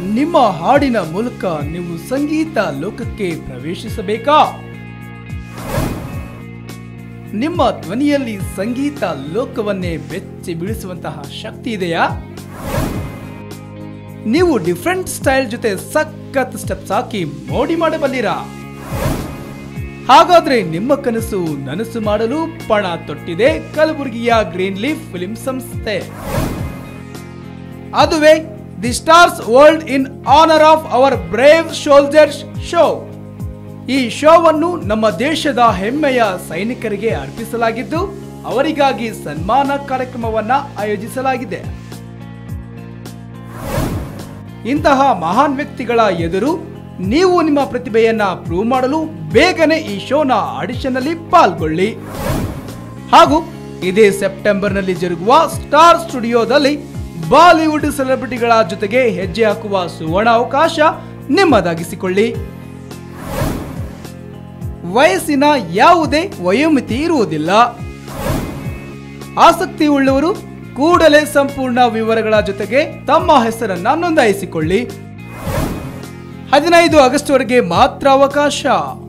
ನಿಮ್ಮ ಹಾಡಿನ ಮೂಲಕ ನೀವು ಸಂಗೀತ ಲೋಕಕ್ಕೆ ಪ್ರವೇಶಿಸಬೇಕಾ ನಿಮ್ಮ ಧ್ವನಿಯಲ್ಲಿ ಸಂಗೀತ ಲೋಕವನ್ನೇ ಬೆಚ್ಚಿ ಬೀಳಿಸುವಂತಹ ಶಕ್ತಿ ಇದೆಯಾ ನೀವು ಡಿಫ್ರೆಂಟ್ ಸ್ಟೈಲ್ ಜೊತೆ ಸಖತ್ ಸ್ಟೆಪ್ಸ್ ಹಾಕಿ ಮೋಡಿ ಮಾಡಬಲ್ಲಿರಾ ಹಾಗಾದ್ರೆ ನಿಮ್ಮ ಕನಸು ನನಸು ಮಾಡಲು ಪಣ ತೊಟ್ಟಿದೆ ಕಲಬುರಗಿಯ ಗ್ರೀನ್ ಲೀಫ್ ಫಿಲ್ಮ್ ಸಂಸ್ಥೆ ಅದುವೇ the stars world in honour of our brave soldiers show ಈ ಶೋವನ್ನು ನಮ್ಮ ದೇಶದ ಹೆಮ್ಮೆಯ ಸೈನಿಕರಿಗೆ ಅರ್ಪಿಸಲಾಗಿದ್ದು ಅವರಿಗಾಗಿ ಸನ್ಮಾನ ಕಾರ್ಯಕ್ರಮವನ್ನ ಆಯೋಜಿಸಲಾಗಿದೆ ಇಂತಹ ಮಹಾನ್ ವ್ಯಕ್ತಿಗಳ ಎದುರು ನೀವು ನಿಮ್ಮ ಪ್ರತಿಭೆಯನ್ನ ಪ್ರೂವ್ ಮಾಡಲು ಬೇಗನೆ ಈ ಶೋನ ಆಡಿಷನ್ ಅಲ್ಲಿ ಪಾಲ್ಗೊಳ್ಳಿ ಹಾಗೂ ಇದೇ ಸೆಪ್ಟೆಂಬರ್ ನಲ್ಲಿ ಜರುಗುವ ಸ್ಟಾರ್ ಸ್ಟುಡಿಯೋದಲ್ಲಿ ಬಾಲಿವುಡ್ ಸೆಲೆಬ್ರಿಟಿಗಳ ಜೊತೆಗೆ ಹೆಜ್ಜೆ ಹಾಕುವ ಸುವರ್ಣ ಅವಕಾಶ ನಿಮ್ಮದಾಗಿಸಿಕೊಳ್ಳಿ ವಯಸ್ಸಿನ ಯಾವುದೇ ವಯೋಮಿತಿ ಇರುವುದಿಲ್ಲ ಆಸಕ್ತಿ ಉಳ್ಳವರು ಕೂಡಲೇ ಸಂಪೂರ್ಣ ವಿವರಗಳ ಜೊತೆಗೆ ತಮ್ಮ ಹೆಸರನ್ನ ನೋಂದಾಯಿಸಿಕೊಳ್ಳಿ ಹದಿನೈದು ಆಗಸ್ಟ್ ವರೆಗೆ ಮಾತ್ರ ಅವಕಾಶ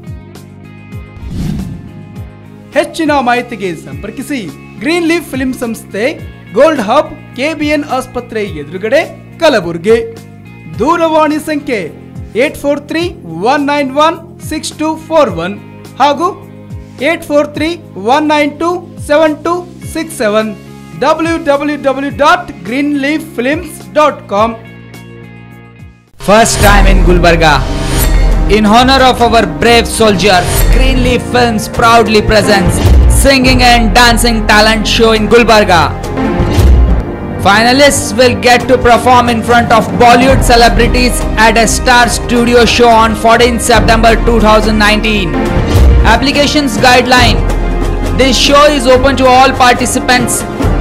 ಹೆಚ್ಚಿನ ಮಾಹಿತಿಗೆ ಸಂಪರ್ಕಿಸಿ ಗ್ರೀನ್ ಲೀಫ್ ಫಿಲ್ಮ್ ಸಂಸ್ಥೆ ಗೋಲ್ಡ್ ಹಬ್ ಕೆಬಿಎನ್ ಆಸ್ಪತ್ರೆ ಎದುರುಗಡೆ ಕಲಬುರಗಿ ದೂರವಾಣಿ ಸಂಖ್ಯೆ eight four three one nine one six two four one ಹಾಗೂ eight four three one nine two seven two six seven W W W dot green leaf films dot com First time in Gulbarga. In honor of our brave soldiers, Greenleaf Films proudly presents singing and dancing talent show in Gulbarga. Finalists will get to perform in front of Bollywood celebrities at a star studio show on 14 September 2019. Applications guideline. This show is open to all participants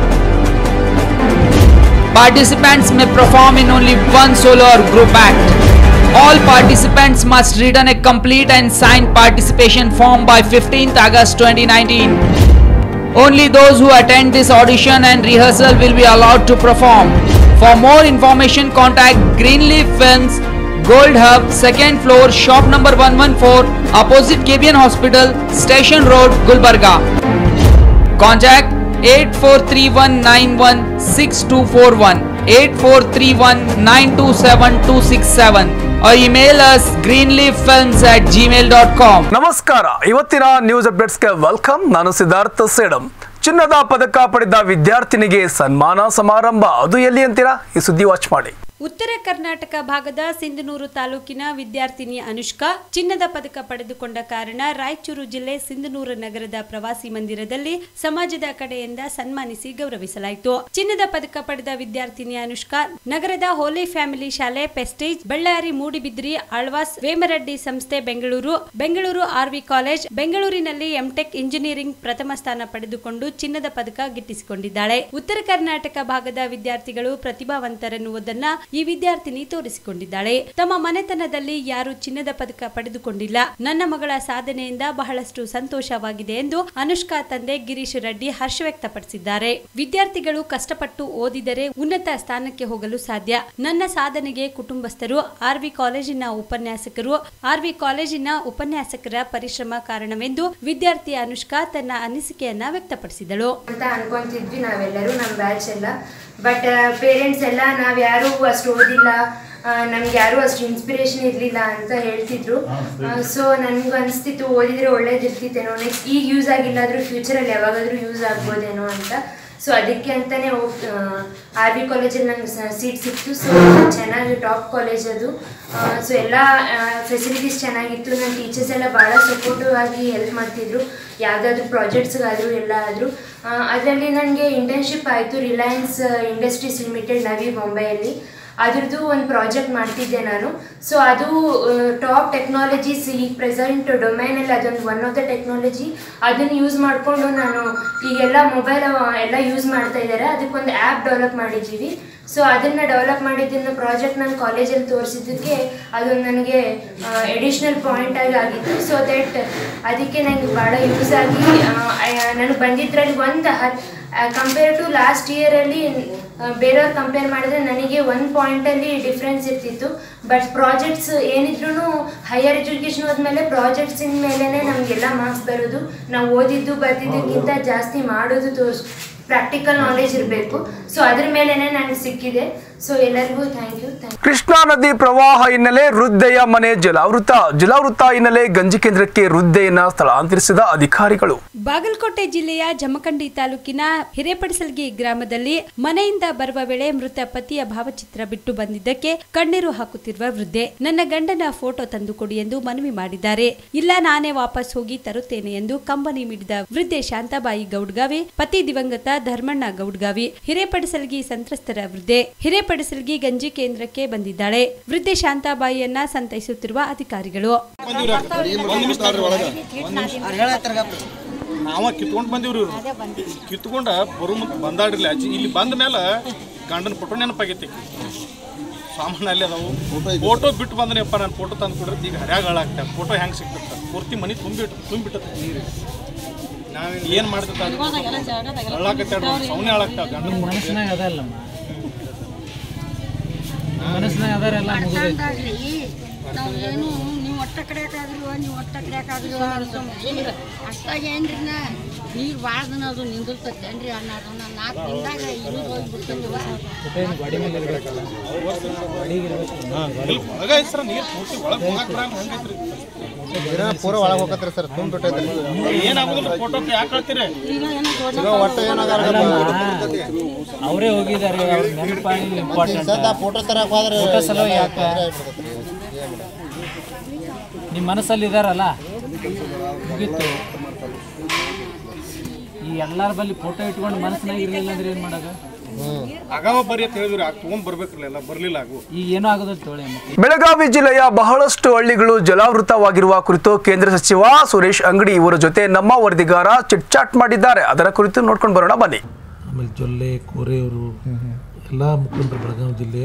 Participants may perform in only one solo or group act. All participants must return a complete and signed participation form by 15th August 2019. Only those who attend this audition and rehearsal will be allowed to perform. For more information, contact Greenleaf Films, Gold Hub, second floor, shop number 114, opposite KBN Hospital, Station Road, Gulbarga. Contact 8431916241 8431927267 or email us greenleaffilms at gmail.com. ನಮಸ್ಕಾರ ಇವತ್ತಿನ news ಅಪ್ಡೇಟ್ಸ್ಗೆ welcome ನಾನು ಸಿದ್ಧಾರ್ಥ ಸೇಡಂ ಚಿನ್ನದ ಪದಕ ಪಡೆದ ವಿದ್ಯಾರ್ಥಿನಿಗೆ ಸನ್ಮಾನ ಸಮಾರಂಭ ಅದು ಎಲ್ಲಿ ಅಂತೀರಾ ಈ ಸುದ್ದಿ ವಾಚ್ ಮಾಡಿ ಉತ್ತರ ಕರ್ನಾಟಕ ಭಾಗದ ಸಿಂಧನೂರು ತಾಲೂಕಿನ ವಿದ್ಯಾರ್ಥಿನಿ ಅನುಷ್ಕಾ ಚಿನ್ನದ ಪದಕ ಪಡೆದುಕೊಂಡ ಕಾರಣ ರಾಯಚೂರು ಜಿಲ್ಲೆ ಸಿಂಧನೂರು ನಗರದ ಪ್ರವಾಸಿ ಮಂದಿರದಲ್ಲಿ ಸಮಾಜದ ಕಡೆಯಿಂದ ಸನ್ಮಾನಿಸಿ ಗೌರವಿಸಲಾಯಿತು ಚಿನ್ನದ ಪದಕ ಪಡೆದ ವಿದ್ಯಾರ್ಥಿನಿ ಅನುಷ್ಕಾ ನಗರದ ಹೋಲಿ ಫ್ಯಾಮಿಲಿ ಶಾಲೆ ಪೆಸ್ಟೇಜ್ ಬಳ್ಳಾರಿ ಮೂಡಿಬಿದ್ರಿ ಆಳ್ವಾಸ್ ವೇಮರೆಡ್ಡಿ ಸಂಸ್ಥೆ ಬೆಂಗಳೂರು ಬೆಂಗಳೂರು ಆರ್ವಿ ಕಾಲೇಜ್ ಬೆಂಗಳೂರಿನಲ್ಲಿ ಎಂಟೆಕ್ ಇಂಜಿನಿಯರಿಂಗ್ ಪ್ರಥಮ ಸ್ಥಾನ ಪಡೆದುಕೊಂಡು ಚಿನ್ನದ ಪದಕ ಗಿಟ್ಟಿಸಿಕೊಂಡಿದ್ದಾಳೆ ಉತ್ತರ ಕರ್ನಾಟಕ ಭಾಗದ ವಿದ್ಯಾರ್ಥಿಗಳು ಪ್ರತಿಭಾವಂತರೆನ್ನುವುದನ್ನ ಈ ವಿದ್ಯಾರ್ಥಿನಿ ತೋರಿಸಿಕೊಂಡಿದ್ದಾಳೆ ತಮ್ಮ ಮನೆತನದಲ್ಲಿ ಯಾರು ಚಿನ್ನದ ಪದಕ ಪಡೆದುಕೊಂಡಿಲ್ಲ ನನ್ನ ಮಗಳ ಸಾಧನೆಯಿಂದ ಬಹಳಷ್ಟು ಸಂತೋಷವಾಗಿದೆ ಎಂದು ಅನುಷ್ಕಾ ತಂದೆ ಗಿರೀಶ್ ರೆಡ್ಡಿ ಹರ್ಷ ವ್ಯಕ್ತಪಡಿಸಿದ್ದಾರೆ ವಿದ್ಯಾರ್ಥಿಗಳು ಕಷ್ಟಪಟ್ಟು ಓದಿದರೆ ಉನ್ನತ ಸ್ಥಾನಕ್ಕೆ ಹೋಗಲು ಸಾಧ್ಯ ನನ್ನ ಸಾಧನೆಗೆ ಕುಟುಂಬಸ್ಥರು ಆರ್ವಿ ಕಾಲೇಜಿನ ಉಪನ್ಯಾಸಕರು ಆರ್ವಿ ಕಾಲೇಜಿನ ಉಪನ್ಯಾಸಕರ ಪರಿಶ್ರಮ ಕಾರಣವೆಂದು ವಿದ್ಯಾರ್ಥಿ ಅನುಷ್ಕಾ ತನ್ನ ಅನಿಸಿಕೆಯನ್ನ ವ್ಯಕ್ತಪಡಿಸಿದಳು ಅಂತ ಅನ್ಕೊಂತಿದ್ವಿ ನಾವೆಲ್ಲರೂ ನಮ್ಮ ಬ್ಯಾಚ್ ಎಲ್ಲ ಬಟ್ ಪೇರೆಂಟ್ಸ್ ಎಲ್ಲ ನಾವು ಯಾರೂ ಅಷ್ಟು ಓದಿಲ್ಲ ನಮ್ಗೆ ಯಾರೂ ಅಷ್ಟು ಇನ್ಸ್ಪಿರೇಷನ್ ಇರಲಿಲ್ಲ ಅಂತ ಹೇಳ್ತಿದ್ರು ಸೊ ನನಗೂ ಅನಿಸ್ತಿತ್ತು ಓದಿದ್ರೆ ಒಳ್ಳೇದಿರ್ತಿತ್ತೇನೋ ನೆಕ್ಸ್ಟ್ ಈಗ ಯೂಸ್ ಆಗಿಲ್ಲಾದರೂ ಫ್ಯೂಚರಲ್ಲಿ ಯಾವಾಗಾದರೂ ಯೂಸ್ ಆಗ್ಬೋದೇನೋ ಅಂತ ಸೊ ಅದಕ್ಕೆ ಅಂತಲೇ ಹೋಗಿ ಆರ್ ವಿ ಕಾಲೇಜಲ್ಲಿ ನಂಗೆ ಸೀಟ್ ಸಿಕ್ತು ಸೊ ಚೆನ್ನಾಗಿ ಟಾಪ್ ಕಾಲೇಜ್ ಅದು ಸೊ ಎಲ್ಲ ಫೆಸಿಲಿಟೀಸ್ ಚೆನ್ನಾಗಿತ್ತು ನನ್ನ ಟೀಚರ್ಸ್ ಎಲ್ಲ ಭಾಳ ಸಪೋರ್ಟಿವ್ ಆಗಿ ಹೆಲ್ಪ್ ಮಾಡ್ತಿದ್ರು ಯಾವುದಾದ್ರೂ ಪ್ರಾಜೆಕ್ಟ್ಸ್ಗಾದರೂ ಎಲ್ಲ ಆದರೂ ಅದರಲ್ಲಿ ನನಗೆ ಇಂಟರ್ನ್ಶಿಪ್ ಆಯಿತು ರಿಲಯನ್ಸ್ ಇಂಡಸ್ಟ್ರೀಸ್ ಲಿಮಿಟೆಡ್ ನವಿ ಬೊಂಬೆಯಲ್ಲಿ ಅದ್ರದ್ದು ಒಂದು ಪ್ರಾಜೆಕ್ಟ್ ಮಾಡ್ತಿದ್ದೆ ನಾನು ಸೊ ಅದು ಟಾಪ್ ಟೆಕ್ನಾಲಜೀಸ್ ಈ ಪ್ರೆಸೆಂಟ್ ಡೊಮೈನಲ್ಲಿ ಅದೊಂದು ಒನ್ ಆಫ್ ದ ಟೆಕ್ನಾಲಜಿ ಅದನ್ನು ಯೂಸ್ ಮಾಡಿಕೊಂಡು ನಾನು ಈಗೆಲ್ಲ ಮೊಬೈಲ್ ಎಲ್ಲ ಯೂಸ್ ಮಾಡ್ತಾ ಇದ್ದಾರೆ ಅದಕ್ಕೊಂದು ಆ್ಯಪ್ ಡೆವಲಪ್ ಮಾಡಿದ್ದೀವಿ ಸೊ ಅದನ್ನು ಡೆವಲಪ್ ಮಾಡಿದ್ದನ್ನು ಪ್ರಾಜೆಕ್ಟ್ ನಾನು ಕಾಲೇಜಲ್ಲಿ ತೋರಿಸಿದ್ದಕ್ಕೆ ಅದೊಂದು ನನಗೆ ಎಡಿಷ್ನಲ್ ಪಾಯಿಂಟ್ ಆಗಿ ಆಗಿತ್ತು ಸೊ ದಟ್ ಅದಕ್ಕೆ ನನಗೆ ಭಾಳ ಯೂಸ್ ಆಗಿ ನನಗೆ ಬಂದಿದ್ರಲ್ಲಿ ಒಂದು ಹತ್ತು ಕಂಪೇರ್ ಟು ಲಾಸ್ಟ್ ಇಯರಲ್ಲಿ ಬೇರೆಯವ್ರು ಕಂಪೇರ್ ಮಾಡಿದ್ರೆ ನನಗೆ ಒಂದು ಪಾಯಿಂಟಲ್ಲಿ ಡಿಫ್ರೆನ್ಸ್ ಇರ್ತಿತ್ತು ಬಟ್ ಪ್ರಾಜೆಕ್ಟ್ಸ್ ಏನಿದ್ರು ಹೈಯರ್ ಎಜುಕೇಷನ್ ಹೋದ್ಮೇಲೆ ಪ್ರಾಜೆಕ್ಟ್ಸಿನ ಮೇಲೇ ನಮಗೆಲ್ಲ ಮಾರ್ಕ್ಸ್ ಬರೋದು ನಾವು ಓದಿದ್ದು ಬರ್ದಿದ್ದಕ್ಕಿಂತ ಜಾಸ್ತಿ ಮಾಡೋದು ತೋರಿಸ್ ಪ್ರಾಕ್ಟಿಕಲ್ ನಾಲೆಜ್ ಇರಬೇಕು ಸೊ ಅದ್ರ ಮೇಲೇ ನನಗೆ ಸಿಕ್ಕಿದೆ ಸೊ ಎಲ್ಲರಿಗೂ ಥ್ಯಾಂಕ್ ಯು ಥ್ಯಾಂಕ್ ಕೃಷ್ಣಾ ನದಿ ಪ್ರವಾಹ ಹಿನ್ನೆಲೆ ವೃದ್ಧೆಯ ಮನೆ ಜಲಾವೃತ ಜಲಾವೃತ ಹಿನ್ನೆಲೆ ಗಂಜಿ ಕೇಂದ್ರಕ್ಕೆ ವೃದ್ಧೆಯನ್ನ ಸ್ಥಳಾಂತರಿಸಿದ ಅಧಿಕಾರಿಗಳು ಬಾಗಲಕೋಟೆ ಜಿಲ್ಲೆಯ ಜಮಖಂಡಿ ತಾಲೂಕಿನ ಹಿರೇಪಡಿಸಲ್ಗಿ ಗ್ರಾಮದಲ್ಲಿ ಮನೆಯಿಂದ ಬರುವ ವೇಳೆ ಮೃತ ಪತಿಯ ಭಾವಚಿತ್ರ ಬಿಟ್ಟು ಬಂದಿದ್ದಕ್ಕೆ ಕಣ್ಣೀರು ಹಾಕುತ್ತಿರುವ ವೃದ್ಧೆ ನನ್ನ ಗಂಡನ ಫೋಟೋ ತಂದುಕೊಡಿ ಎಂದು ಮನವಿ ಮಾಡಿದ್ದಾರೆ ಇಲ್ಲ ನಾನೇ ವಾಪಸ್ ಹೋಗಿ ತರುತ್ತೇನೆ ಎಂದು ಕಂಬನಿ ಮಿಡಿದ ವೃದ್ಧೆ ಶಾಂತಾಬಾಯಿ ಗೌಡ್ಗಾವಿ ಪತಿ ದಿವಂಗತ ಧರ್ಮಣ್ಣ ಗೌಡ್ಗಾವಿ ಹಿರೇಪಡಿಸಲ್ಗಿ ಸಂತ್ರಸ್ತರ ವೃದ್ಧೆ ಹಿರೇಪಡಿಸಲ್ಗಿ ಗಂಜಿ ಕೇಂದ್ರಕ್ಕೆ ಬಂದಿದ್ದಾಳೆ ವೃದ್ಧೆ ಶಾಂತಾಬಾಯಿಯನ್ನ ಸಂತೈಸುತ್ತಿರುವ ಅಧಿಕಾರಿಗಳು ನಾವ ಕಿತ್ಕೊಂಡು ಬಂದಿವ್ರಿ ಇವ್ರು ಕಿತ್ಕೊಂಡ ಬರೋ ಮುಂದೆ ಬಂದಾಡ್ರಿಲ್ಲ ಅಜ್ಜಿ ಇಲ್ಲಿ ಬಂದ ಮೇಲೆ ಗಂಡನ ಫೋಟೋ ನೆನಪಾಗೈತಿ ಸಾಮಾನು ಅಲ್ಲಿ ಅದಾವು ಫೋಟೋ ಬಿಟ್ಟು ಬಂದನಪ್ಪ ನಾನು ಫೋಟೋ ತಂದು ಕೊಡ್ರಿ ಈಗ ಹರ್ಯಾಗ ಹಾಳಾಗ್ತದೆ ಫೋಟೋ ಹೆಂಗೆ ಸಿಗ್ತದೆ ಪೂರ್ತಿ ಮನೆ ತುಂಬಿಟ್ಟು ತುಂಬಿಟ್ಟದ ನೀರು ನಾವೇನು ಏನು ಮಾಡ್ತದ ಹಳ್ಳಾಕತ್ತಾಡ ಸೌನೆ ಹಾಳಾಗ್ತಾವ ಗಂಡನ photo. ಮನಸ್ಸಿನಾಗ ಅದಲ್ಲಮ್ಮ ಮನಸ್ಸಿನಾಗ ಅದಾರೆಲ್ಲ ಮುಗಿದೈತಿ ನಾವು ಏನು ನೀವು ಒಟ್ಟ ಕಡೆಯಾಕಾದ್ರು ನೀವು ಒಟ್ಟ ಕಡೆಯಾಕಾದ್ರು ಅಷ್ಟಾಗ ಏನ್ರಿ ನಾ ನೀರು ಭಾಳ ದಿನ ಅದು ನಿಂದಿರ್ತೈತೆ ಏನ್ರಿ ಅನ್ನ ಅದನ್ನ ನಾಲ್ಕು ದಿನದಾಗ ಇಳಿದು ಹೋಗ್ಬಿಡ್ತೀವಿ ಏನು ಗಾಡಿ ಮೇಲೆ ಇರ್ಬೇಕಲ್ಲ ಗಾಡಿಗೆ ಇರ್ಬೇಕು ಇಲ್ಲಿ ಒಳಗ ಐತ್ ಸರ್ ನೀರು ಪೂರ್ತಿ ಒಳಗೆ ಹೋಗಕ್ಕೆ ಬರಲ್ಲ ಹಂಗೈತ್ರಿ ಪೂರ ಒಳಗೆ ಹೋಗತ್ರಿ ಸರ್ ತುಂಬಿಟ್ಟೈತ್ರಿ ಏನಾಗೋದಿಲ್ಲ ಫೋಟೋಕ್ಕೆ ಯಾಕೆ ಹೇಳ್ತೀರಿ ಒಟ್ಟು ಏನಾಗಾರ ಅವರೇ ಹೋಗಿದ್ದಾರೆ ಅವ್ರ ನೆನಪಾಗಿ ಇಂಪಾರ್ಟೆಂಟ್ ಸದ್ದ ಫೋಟೋ ತರಕ್ ಹೋದ್ರೆ ಫೋಟೋ ಸಲ ಯಾಕೆ ನಿಮ್ಮ ಮನಸ್ಸಲ್ಲಿ ಇದಾರಲ್ಲ ಮುಗೀತು ಈ ಎಲ್ಲಾರ ಬಲ್ಲಿ ಫೋಟೋ ಇಟ್ಕೊಂಡು ಮನಸ್ಸಿನಾಗ ಇರಲಿಲ್ಲ ಅಂದ್ರೆ ಏನು ಮಾಡೋದು ಆಗಾವ ಬರ್ರಿ ಅಂತ ಹೇಳಿದ್ರಿ ಆಗ ತೊಗೊಂಡ್ ಬರ್ಬೇಕ್ರಲ್ಲ ಎಲ್ಲ ಬರ್ಲಿಲ್ಲ ಆಗು ಈಗ ಏನೂ ಆಗೋದಿಲ್ಲ ತೊಳೆ ಮತ್ತೆ ಬೆಳಗಾವಿ ಜಿಲ್ಲೆಯ ಬಹಳಷ್ಟು ಹಳ್ಳಿಗಳು ಜಲಾವೃತವಾಗಿರುವ ಕುರಿತು ಕೇಂದ್ರ ಸಚಿವ ಸುರೇಶ್ ಅಂಗಡಿ ಇವರ ಜೊತೆ ನಮ್ಮ ವರದಿಗಾರ ಚಿಟ್ಚಾಟ್ ಮಾಡಿದ್ದಾರೆ ಅದರ ಕುರಿತು ನೋಡ್ಕೊಂಡು ಬರೋಣ ಬನ್ನಿ ಆಮೇಲೆ ಜೊಲ್ಲೆ ಕೋರೆಯವರು ಎಲ್ಲ ಮುಖಂಡರು ಬೆಳಗಾವಿ ಜಿಲ್ಲೆಯ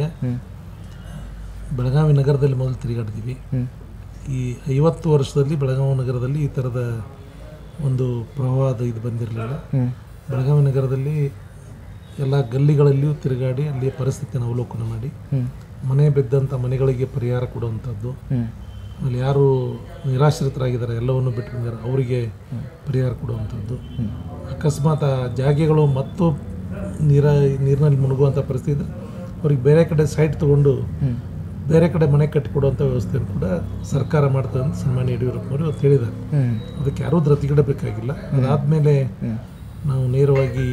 ಬೆಳಗಾವಿ ನಗರದಲ್ಲಿ ಮೊದಲು ತಿರುಗಾಡಿದ್ದೀವಿ ಈ ಐವತ್ತು ವರ್ಷದಲ್ಲಿ ಬೆಳಗಾವಿ ನಗರದಲ್ಲಿ ಈ ಥರದ ಒಂದು ಪ್ರವಾಹದ ಇದು ಬಂದಿರಲಿಲ್ಲ ಬೆಳಗಾವಿ ನಗರದಲ್ಲಿ ಎಲ್ಲ ಗಲ್ಲಿಗಳಲ್ಲಿಯೂ ತಿರುಗಾಡಿ ಅಲ್ಲಿಯ ಪರಿಸ್ಥಿತಿಯನ್ನು ಅವಲೋಕನ ಮಾಡಿ ಮನೆ ಬಿದ್ದಂಥ ಮನೆಗಳಿಗೆ ಪರಿಹಾರ ಕೊಡುವಂಥದ್ದು ಆಮೇಲೆ ಯಾರು ನಿರಾಶ್ರಿತರಾಗಿದ್ದಾರೆ ಎಲ್ಲವನ್ನು ಬಿಟ್ಟು ಬಂದಿದ್ದಾರೆ ಅವರಿಗೆ ಪರಿಹಾರ ಕೊಡುವಂಥದ್ದು ಅಕಸ್ಮಾತ್ ಆ ಜಾಗೆಗಳು ಮತ್ತು ನೀರ ನೀರಿನಲ್ಲಿ ಮುಳುಗುವಂಥ ಪರಿಸ್ಥಿತಿ ಇದ್ರೆ ಅವ್ರಿಗೆ ಬೇರೆ ಕಡೆ ಸೈಟ್ ತಗೊಂಡು ಬೇರೆ ಕಡೆ ಮನೆ ಕಟ್ಟಿಕೊಡುವಂಥ ವ್ಯವಸ್ಥೆಯನ್ನು ಕೂಡ ಸರ್ಕಾರ ಮಾಡ್ತದೆ ಅಂತ ಸನ್ಮಾನ್ಯ ಯಡಿಯೂರಪ್ಪನವರು ಇವತ್ತು ಹೇಳಿದ್ದಾರೆ ಅದಕ್ಕೆ ಯಾರೂ ಬೇಕಾಗಿಲ್ಲ ಅದಾದಮೇಲೆ ನಾವು ನೇರವಾಗಿ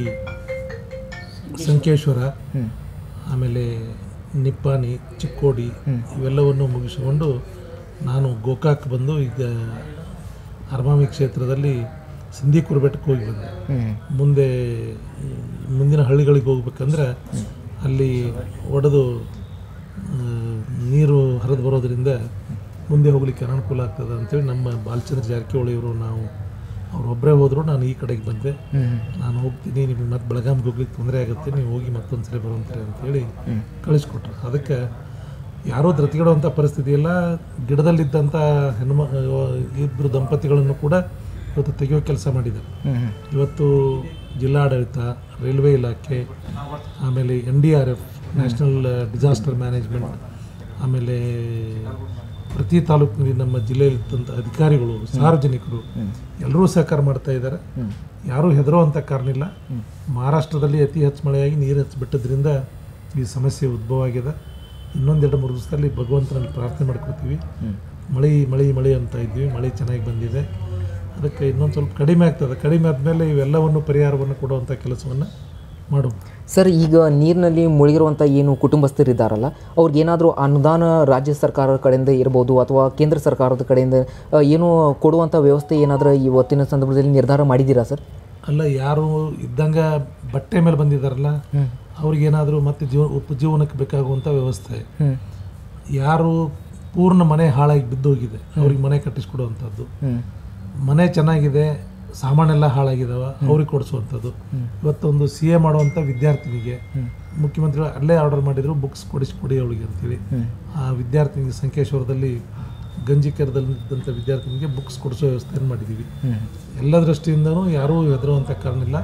ಸಂಕೇಶ್ವರ ಆಮೇಲೆ ನಿಪ್ಪಾಣಿ ಚಿಕ್ಕೋಡಿ ಇವೆಲ್ಲವನ್ನು ಮುಗಿಸಿಕೊಂಡು ನಾನು ಗೋಕಾಕ್ ಬಂದು ಈಗ ಅರಮಾಮಿ ಕ್ಷೇತ್ರದಲ್ಲಿ ಸಿಂಧಿಕೂರು ಬೆಟ್ಟಕ್ಕೆ ಹೋಗಿ ಬಂದೆ ಮುಂದೆ ಮುಂದಿನ ಹಳ್ಳಿಗಳಿಗೆ ಹೋಗ್ಬೇಕಂದ್ರೆ ಅಲ್ಲಿ ಒಡೆದು ಆ, ನೀರು ಹರಿದು ಬರೋದ್ರಿಂದ ಮುಂದೆ ಹೋಗ್ಲಿಕ್ಕೆ ಅನುಕೂಲ ಆಗ್ತದೆ ಅಂತೇಳಿ ನಮ್ಮ ಬಾಲಚಂದ್ರ ಜಾರಕಿಹೊಳಿ ಅವರು ನಾವು ಅವರೊಬ್ಬರೇ ಹೋದರು ನಾನು ಈ ಕಡೆಗೆ ಬಂದೆ ನಾನು ಹೋಗ್ತೀನಿ ನಿಮಗೆ ಮತ್ತೆ ಬೆಳಗಾವಿಗೆ ಹೋಗ್ಲಿಕ್ಕೆ ತೊಂದರೆ ಆಗುತ್ತೆ ನೀವು ಹೋಗಿ ಮತ್ತೊಂದು ಸರಿ ಬರುವಂತೀರಿ ಅಂತೇಳಿ ಕಳಿಸ್ಕೊಟ್ರು ಅದಕ್ಕೆ ಯಾರೂ ಧೃತಿಗೆಡುವಂಥ ಪರಿಸ್ಥಿತಿ ಇಲ್ಲ ಗಿಡದಲ್ಲಿದ್ದಂಥ ಹೆಣ್ಮ ಇಬ್ಬರು ದಂಪತಿಗಳನ್ನು ಕೂಡ ಇವತ್ತು ತೆಗೆಯೋ ಕೆಲಸ ಮಾಡಿದ್ದಾರೆ ಇವತ್ತು ಜಿಲ್ಲಾಡಳಿತ ರೈಲ್ವೆ ಇಲಾಖೆ ಆಮೇಲೆ N D R F national disaster management ಆಮೇಲೆ ಪ್ರತಿ ತಾಲೂಕಿನಲ್ಲಿ ನಮ್ಮ ಜಿಲ್ಲೆಯಲ್ಲಿದ್ದಂಥ ಅಧಿಕಾರಿಗಳು ಸಾರ್ವಜನಿಕರು ಎಲ್ಲರೂ ಸಹಕಾರ ಮಾಡ್ತಾ ಇದ್ದಾರೆ ಯಾರೂ ಹೆದರುವಂಥ ಕಾರಣ ಇಲ್ಲ ಮಹಾರಾಷ್ಟ್ರದಲ್ಲಿ ಅತಿ ಹೆಚ್ಚು ಮಳೆಯಾಗಿ ನೀರು ಹೆಚ್ಚು ಬಿಟ್ಟದ್ರಿಂದ ಈ ಸಮಸ್ಯೆ ಉದ್ಭವ ಆಗಿದೆ ಇನ್ನೊಂದೆರಡು ಮೂರು ದಿವಸದಲ್ಲಿ ಭಗವಂತನಲ್ಲಿ ಪ್ರಾರ್ಥನೆ ಮಾಡ್ಕೊತೀವಿ ಮಳೆ ಮಳೆ ಮಳೆ ಅಂತ ಇದ್ವಿ ಮಳೆ ಚೆನ್ನಾಗಿ ಬಂದಿದೆ ಅದಕ್ಕೆ ಇನ್ನೊಂದು ಸ್ವಲ್ಪ ಕಡಿಮೆ ಆಗ್ತದೆ ಕಡಿಮೆ ಆದಮೇಲೆ ಇವೆಲ್ಲವನ್ನು ಪರಿಹಾರವನ್ನು ಕೊಡುವಂಥ ಕೆಲಸವನ್ನು ಮಾಡೋದು ಸರ್ ಈಗ ನೀರಿನಲ್ಲಿ ಮುಳುಗಿರುವಂಥ ಏನು ಕುಟುಂಬಸ್ಥರಿದ್ದಾರಲ್ಲ ಅವ್ರಿಗೇನಾದರೂ ಅನುದಾನ ರಾಜ್ಯ ಸರ್ಕಾರದ ಕಡೆಯಿಂದ ಇರ್ಬೋದು ಅಥವಾ ಕೇಂದ್ರ ಸರ್ಕಾರದ ಕಡೆಯಿಂದ ಆ, ಏನು ಕೊಡುವಂಥ ವ್ಯವಸ್ಥೆ ಏನಾದರೂ ಇವತ್ತಿನ ಸಂದರ್ಭದಲ್ಲಿ ನಿರ್ಧಾರ ಮಾಡಿದ್ದೀರಾ ಸರ್ ಅಲ್ಲ ಯಾರು ಇದ್ದಂಗೆ ಬಟ್ಟೆ ಮೇಲೆ ಬಂದಿದ್ದಾರಲ್ಲ ಅವ್ರಿಗೇನಾದರೂ ಮತ್ತೆ ಜೀವ ಉಪಜೀವನಕ್ಕೆ ಬೇಕಾಗುವಂಥ ವ್ಯವಸ್ಥೆ ಯಾರು ಪೂರ್ಣ ಮನೆ ಹಾಳಾಗಿ ಬಿದ್ದೋಗಿದೆ ಅವ್ರಿಗೆ ಮನೆ ಕಟ್ಟಿಸ್ಕೊಡುವಂಥದ್ದು ಮನೆ ಚೆನ್ನಾಗಿದೆ ಸಾಮಾನೆಲ್ಲ ಹಾಳಾಗಿದಾವ ಅವ್ರಿಗೆ ಕೊಡಿಸುವಂಥದ್ದು ಇವತ್ತೊಂದು ಸಿ ಎ ಮಾಡುವಂಥ ವಿದ್ಯಾರ್ಥಿನಿಗೆ ಮುಖ್ಯಮಂತ್ರಿಗಳು ಅಲ್ಲೇ ಆರ್ಡರ್ ಮಾಡಿದ್ರು ಬುಕ್ಸ್ ಕೊಡಿಸ್ಕೊಡಿ ಅವಳಿಗೆ ಅಂತೇಳಿ ಆ ವಿದ್ಯಾರ್ಥಿನಿಗೆ ಸಂಕೇಶ್ವರದಲ್ಲಿ ಗಂಜಿಕೆರದಲ್ಲಿದ್ದಂಥ ವಿದ್ಯಾರ್ಥಿನಿಗೆ ಬುಕ್ಸ್ ಕೊಡಿಸೋ ವ್ಯವಸ್ಥೆಯನ್ನು ಮಾಡಿದ್ದೀವಿ ಎಲ್ಲ ದೃಷ್ಟಿಯಿಂದನೂ ಯಾರೂ ಹೆದರುವಂಥ ಕಾರಣ ಇಲ್ಲ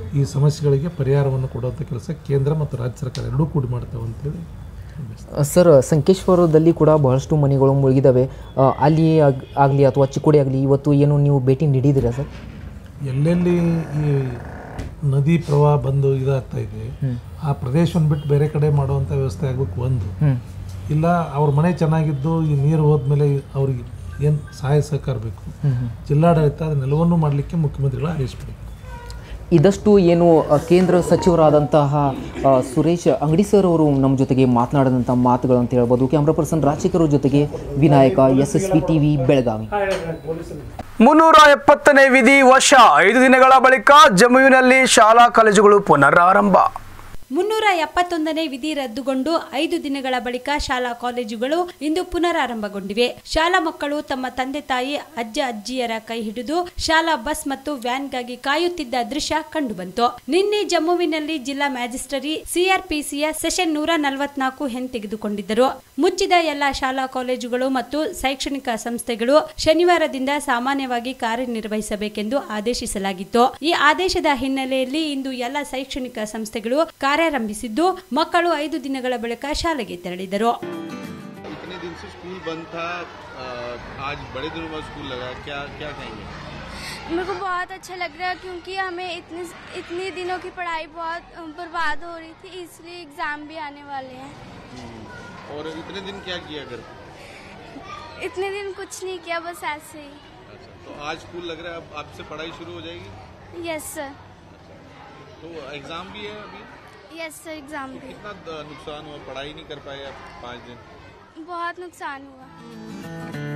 ಈ ಸಮಸ್ಯೆಗಳಿಗೆ ಪರಿಹಾರವನ್ನು ಕೊಡುವಂಥ ಕೆಲಸ ಕೇಂದ್ರ ಮತ್ತು ರಾಜ್ಯ ಸರ್ಕಾರ ಎರಡೂ ಕೂಡಿ ಮಾಡ್ತಾವೆ ಅಂತೇಳಿ ಸರ್ ಸಂಕೇಶ್ವರದಲ್ಲಿ ಕೂಡ ಬಹಳಷ್ಟು ಮನೆಗಳು ಮುಳುಗಿದಾವೆ ಆ, ಅಲ್ಲಿ ಆಗ್- ಆಗಲಿ ಅಥವಾ ಚಿಕ್ಕೋಡಿ ಆಗಲಿ ಇವತ್ತು ಏನು ನೀವು ಭೇಟಿ ನೀಡಿದ್ದೀರಾ ಸರ್ ಎಲ್ಲೆಲ್ಲಿ ಈ ನದಿ ಪ್ರವಾಹ ಬಂದು ಇದಾಗ್ತಾ ಇದೆ ಆ ಪ್ರದೇಶವನ್ನು ಬಿಟ್ಟು ಬೇರೆ ಕಡೆ ಮಾಡುವಂಥ ವ್ಯವಸ್ಥೆ ಆಗಬೇಕು ಒಂದು ಹ್ಮ್. ಇಲ್ಲ ಅವ್ರ ಮನೆ ಚೆನ್ನಾಗಿದ್ದು ಈ ನೀರು ಹೋದ್ಮೇಲೆ ಅವ್ರಿಗೆ ಏನು ಸಹಾಯ ಸಹಕಾರ ಬೇಕು ಜಿಲ್ಲಾಡಳಿತ ಅದನ್ನೆಲ್ಲವನ್ನೂ ಮಾಡಲಿಕ್ಕೆ ಮುಖ್ಯಮಂತ್ರಿಗಳು ಆದೇಶಪಡಿಬೇಕು ಇದಷ್ಟು ಏನು ಆ, ಕೇಂದ್ರ ಸಚಿವರಾದಂತಹ ಆ, ಸುರೇಶ್ ಅಂಗಡಿ ಸರ್ ಅವರು ನಮ್ಮ ಜೊತೆಗೆ ಮಾತನಾಡಿದಂಥ ಮಾತುಗಳು ಅಂತ ಹೇಳ್ಬೋದು ಕ್ಯಾಮ್ರಾ ಪರ್ಸನ್ ರಾಜಶೇಖರ್ ಅವ್ರ ಜೊತೆಗೆ Vinayaka S S V T V Belagavi ಮುನ್ನೂರ ಎಪ್ಪತ್ತನೇ ವಿಧಿ ವರ್ಷ ಐದು ದಿನಗಳ ಬಳಿಕ ಜಮ್ಮುವಿನಲ್ಲಿ ಶಾಲಾ ಕಾಲೇಜುಗಳು ಪುನರಾರಂಭ ಮುನ್ನೂರ ಎಪ್ಪತ್ತೊಂದನೇ ವಿಧಿ ರದ್ದುಗೊಂಡು ಐದು ದಿನಗಳ ಬಳಿಕ ಶಾಲಾ ಕಾಲೇಜುಗಳು ಇಂದು ಪುನರಾರಂಭಗೊಂಡಿವೆ ಶಾಲಾ ಮಕ್ಕಳು ತಮ್ಮ ತಂದೆ ತಾಯಿ ಅಜ್ಜ ಅಜ್ಜಿಯರ ಕೈ ಹಿಡಿದು ಶಾಲಾ ಬಸ್ ಮತ್ತು ವ್ಯಾನ್ಗಾಗಿ ಕಾಯುತ್ತಿದ್ದ ದೃಶ್ಯ ಕಂಡುಬಂತು ನಿನ್ನೆ ಜಮ್ಮುವಿನಲ್ಲಿ ಜಿಲ್ಲಾ ಮ್ಯಾಜಿಸ್ಟ್ರರಿ ಸಿಆರ್ಪಿಸಿಯ ಸೆಷನ್ ನೂರ ನಲವತ್ನಾಲ್ಕು ಹೆಣ್ ತೆಗೆದುಕೊಂಡಿದ್ದರು ಮುಚ್ಚಿದ ಎಲ್ಲಾ ಶಾಲಾ ಕಾಲೇಜುಗಳು ಮತ್ತು ಶೈಕ್ಷಣಿಕ ಸಂಸ್ಥೆಗಳು ಶನಿವಾರದಿಂದ ಸಾಮಾನ್ಯವಾಗಿ ಕಾರ್ಯನಿರ್ವಹಿಸಬೇಕೆಂದು ಆದೇಶಿಸಲಾಗಿತ್ತು ಈ ಆದೇಶದ ಹಿನ್ನೆಲೆಯಲ್ಲಿ ಇಂದು ಎಲ್ಲ ಶೈಕ್ಷಣಿಕ ಸಂಸ್ಥೆಗಳು ಕಾರ್ಯಾರಂಭಿಸಿದ್ದು ಮಕ್ಕಳು ಐದು ದಿನಗಳ ಬಳಿಕ ಶಾಲೆಗೆ ತೆರಳಿದರು इतने दिन से स्कूल बंद था अ, आज बड़े दिनों बाद स्कूल लगा है। क्या क्या कहेंगे मेरे को बहुत अच्छा लग रहा है क्योंकि हमें इतने इतने दिनों की पढ़ाई बहुत अ, बर्बाद हो रही थी इसलिए एग्ज़ाम भी आने वाले हैं और इतने दिन क्या किया घर इतने दिन कुछ नहीं किया बस ऐसे ही अच्छा तो आज स्कूल लग रहा है अब आपसे पढ़ाई शुरू हो जाएगी यस सर तो एग्जाम भी है अभी यस सर एग्ज़ाम भी कितना द- नुकसान हुआ पढ़ाई नहीं कर पाए आप पाँच दिन बहुत नुकसान हुआ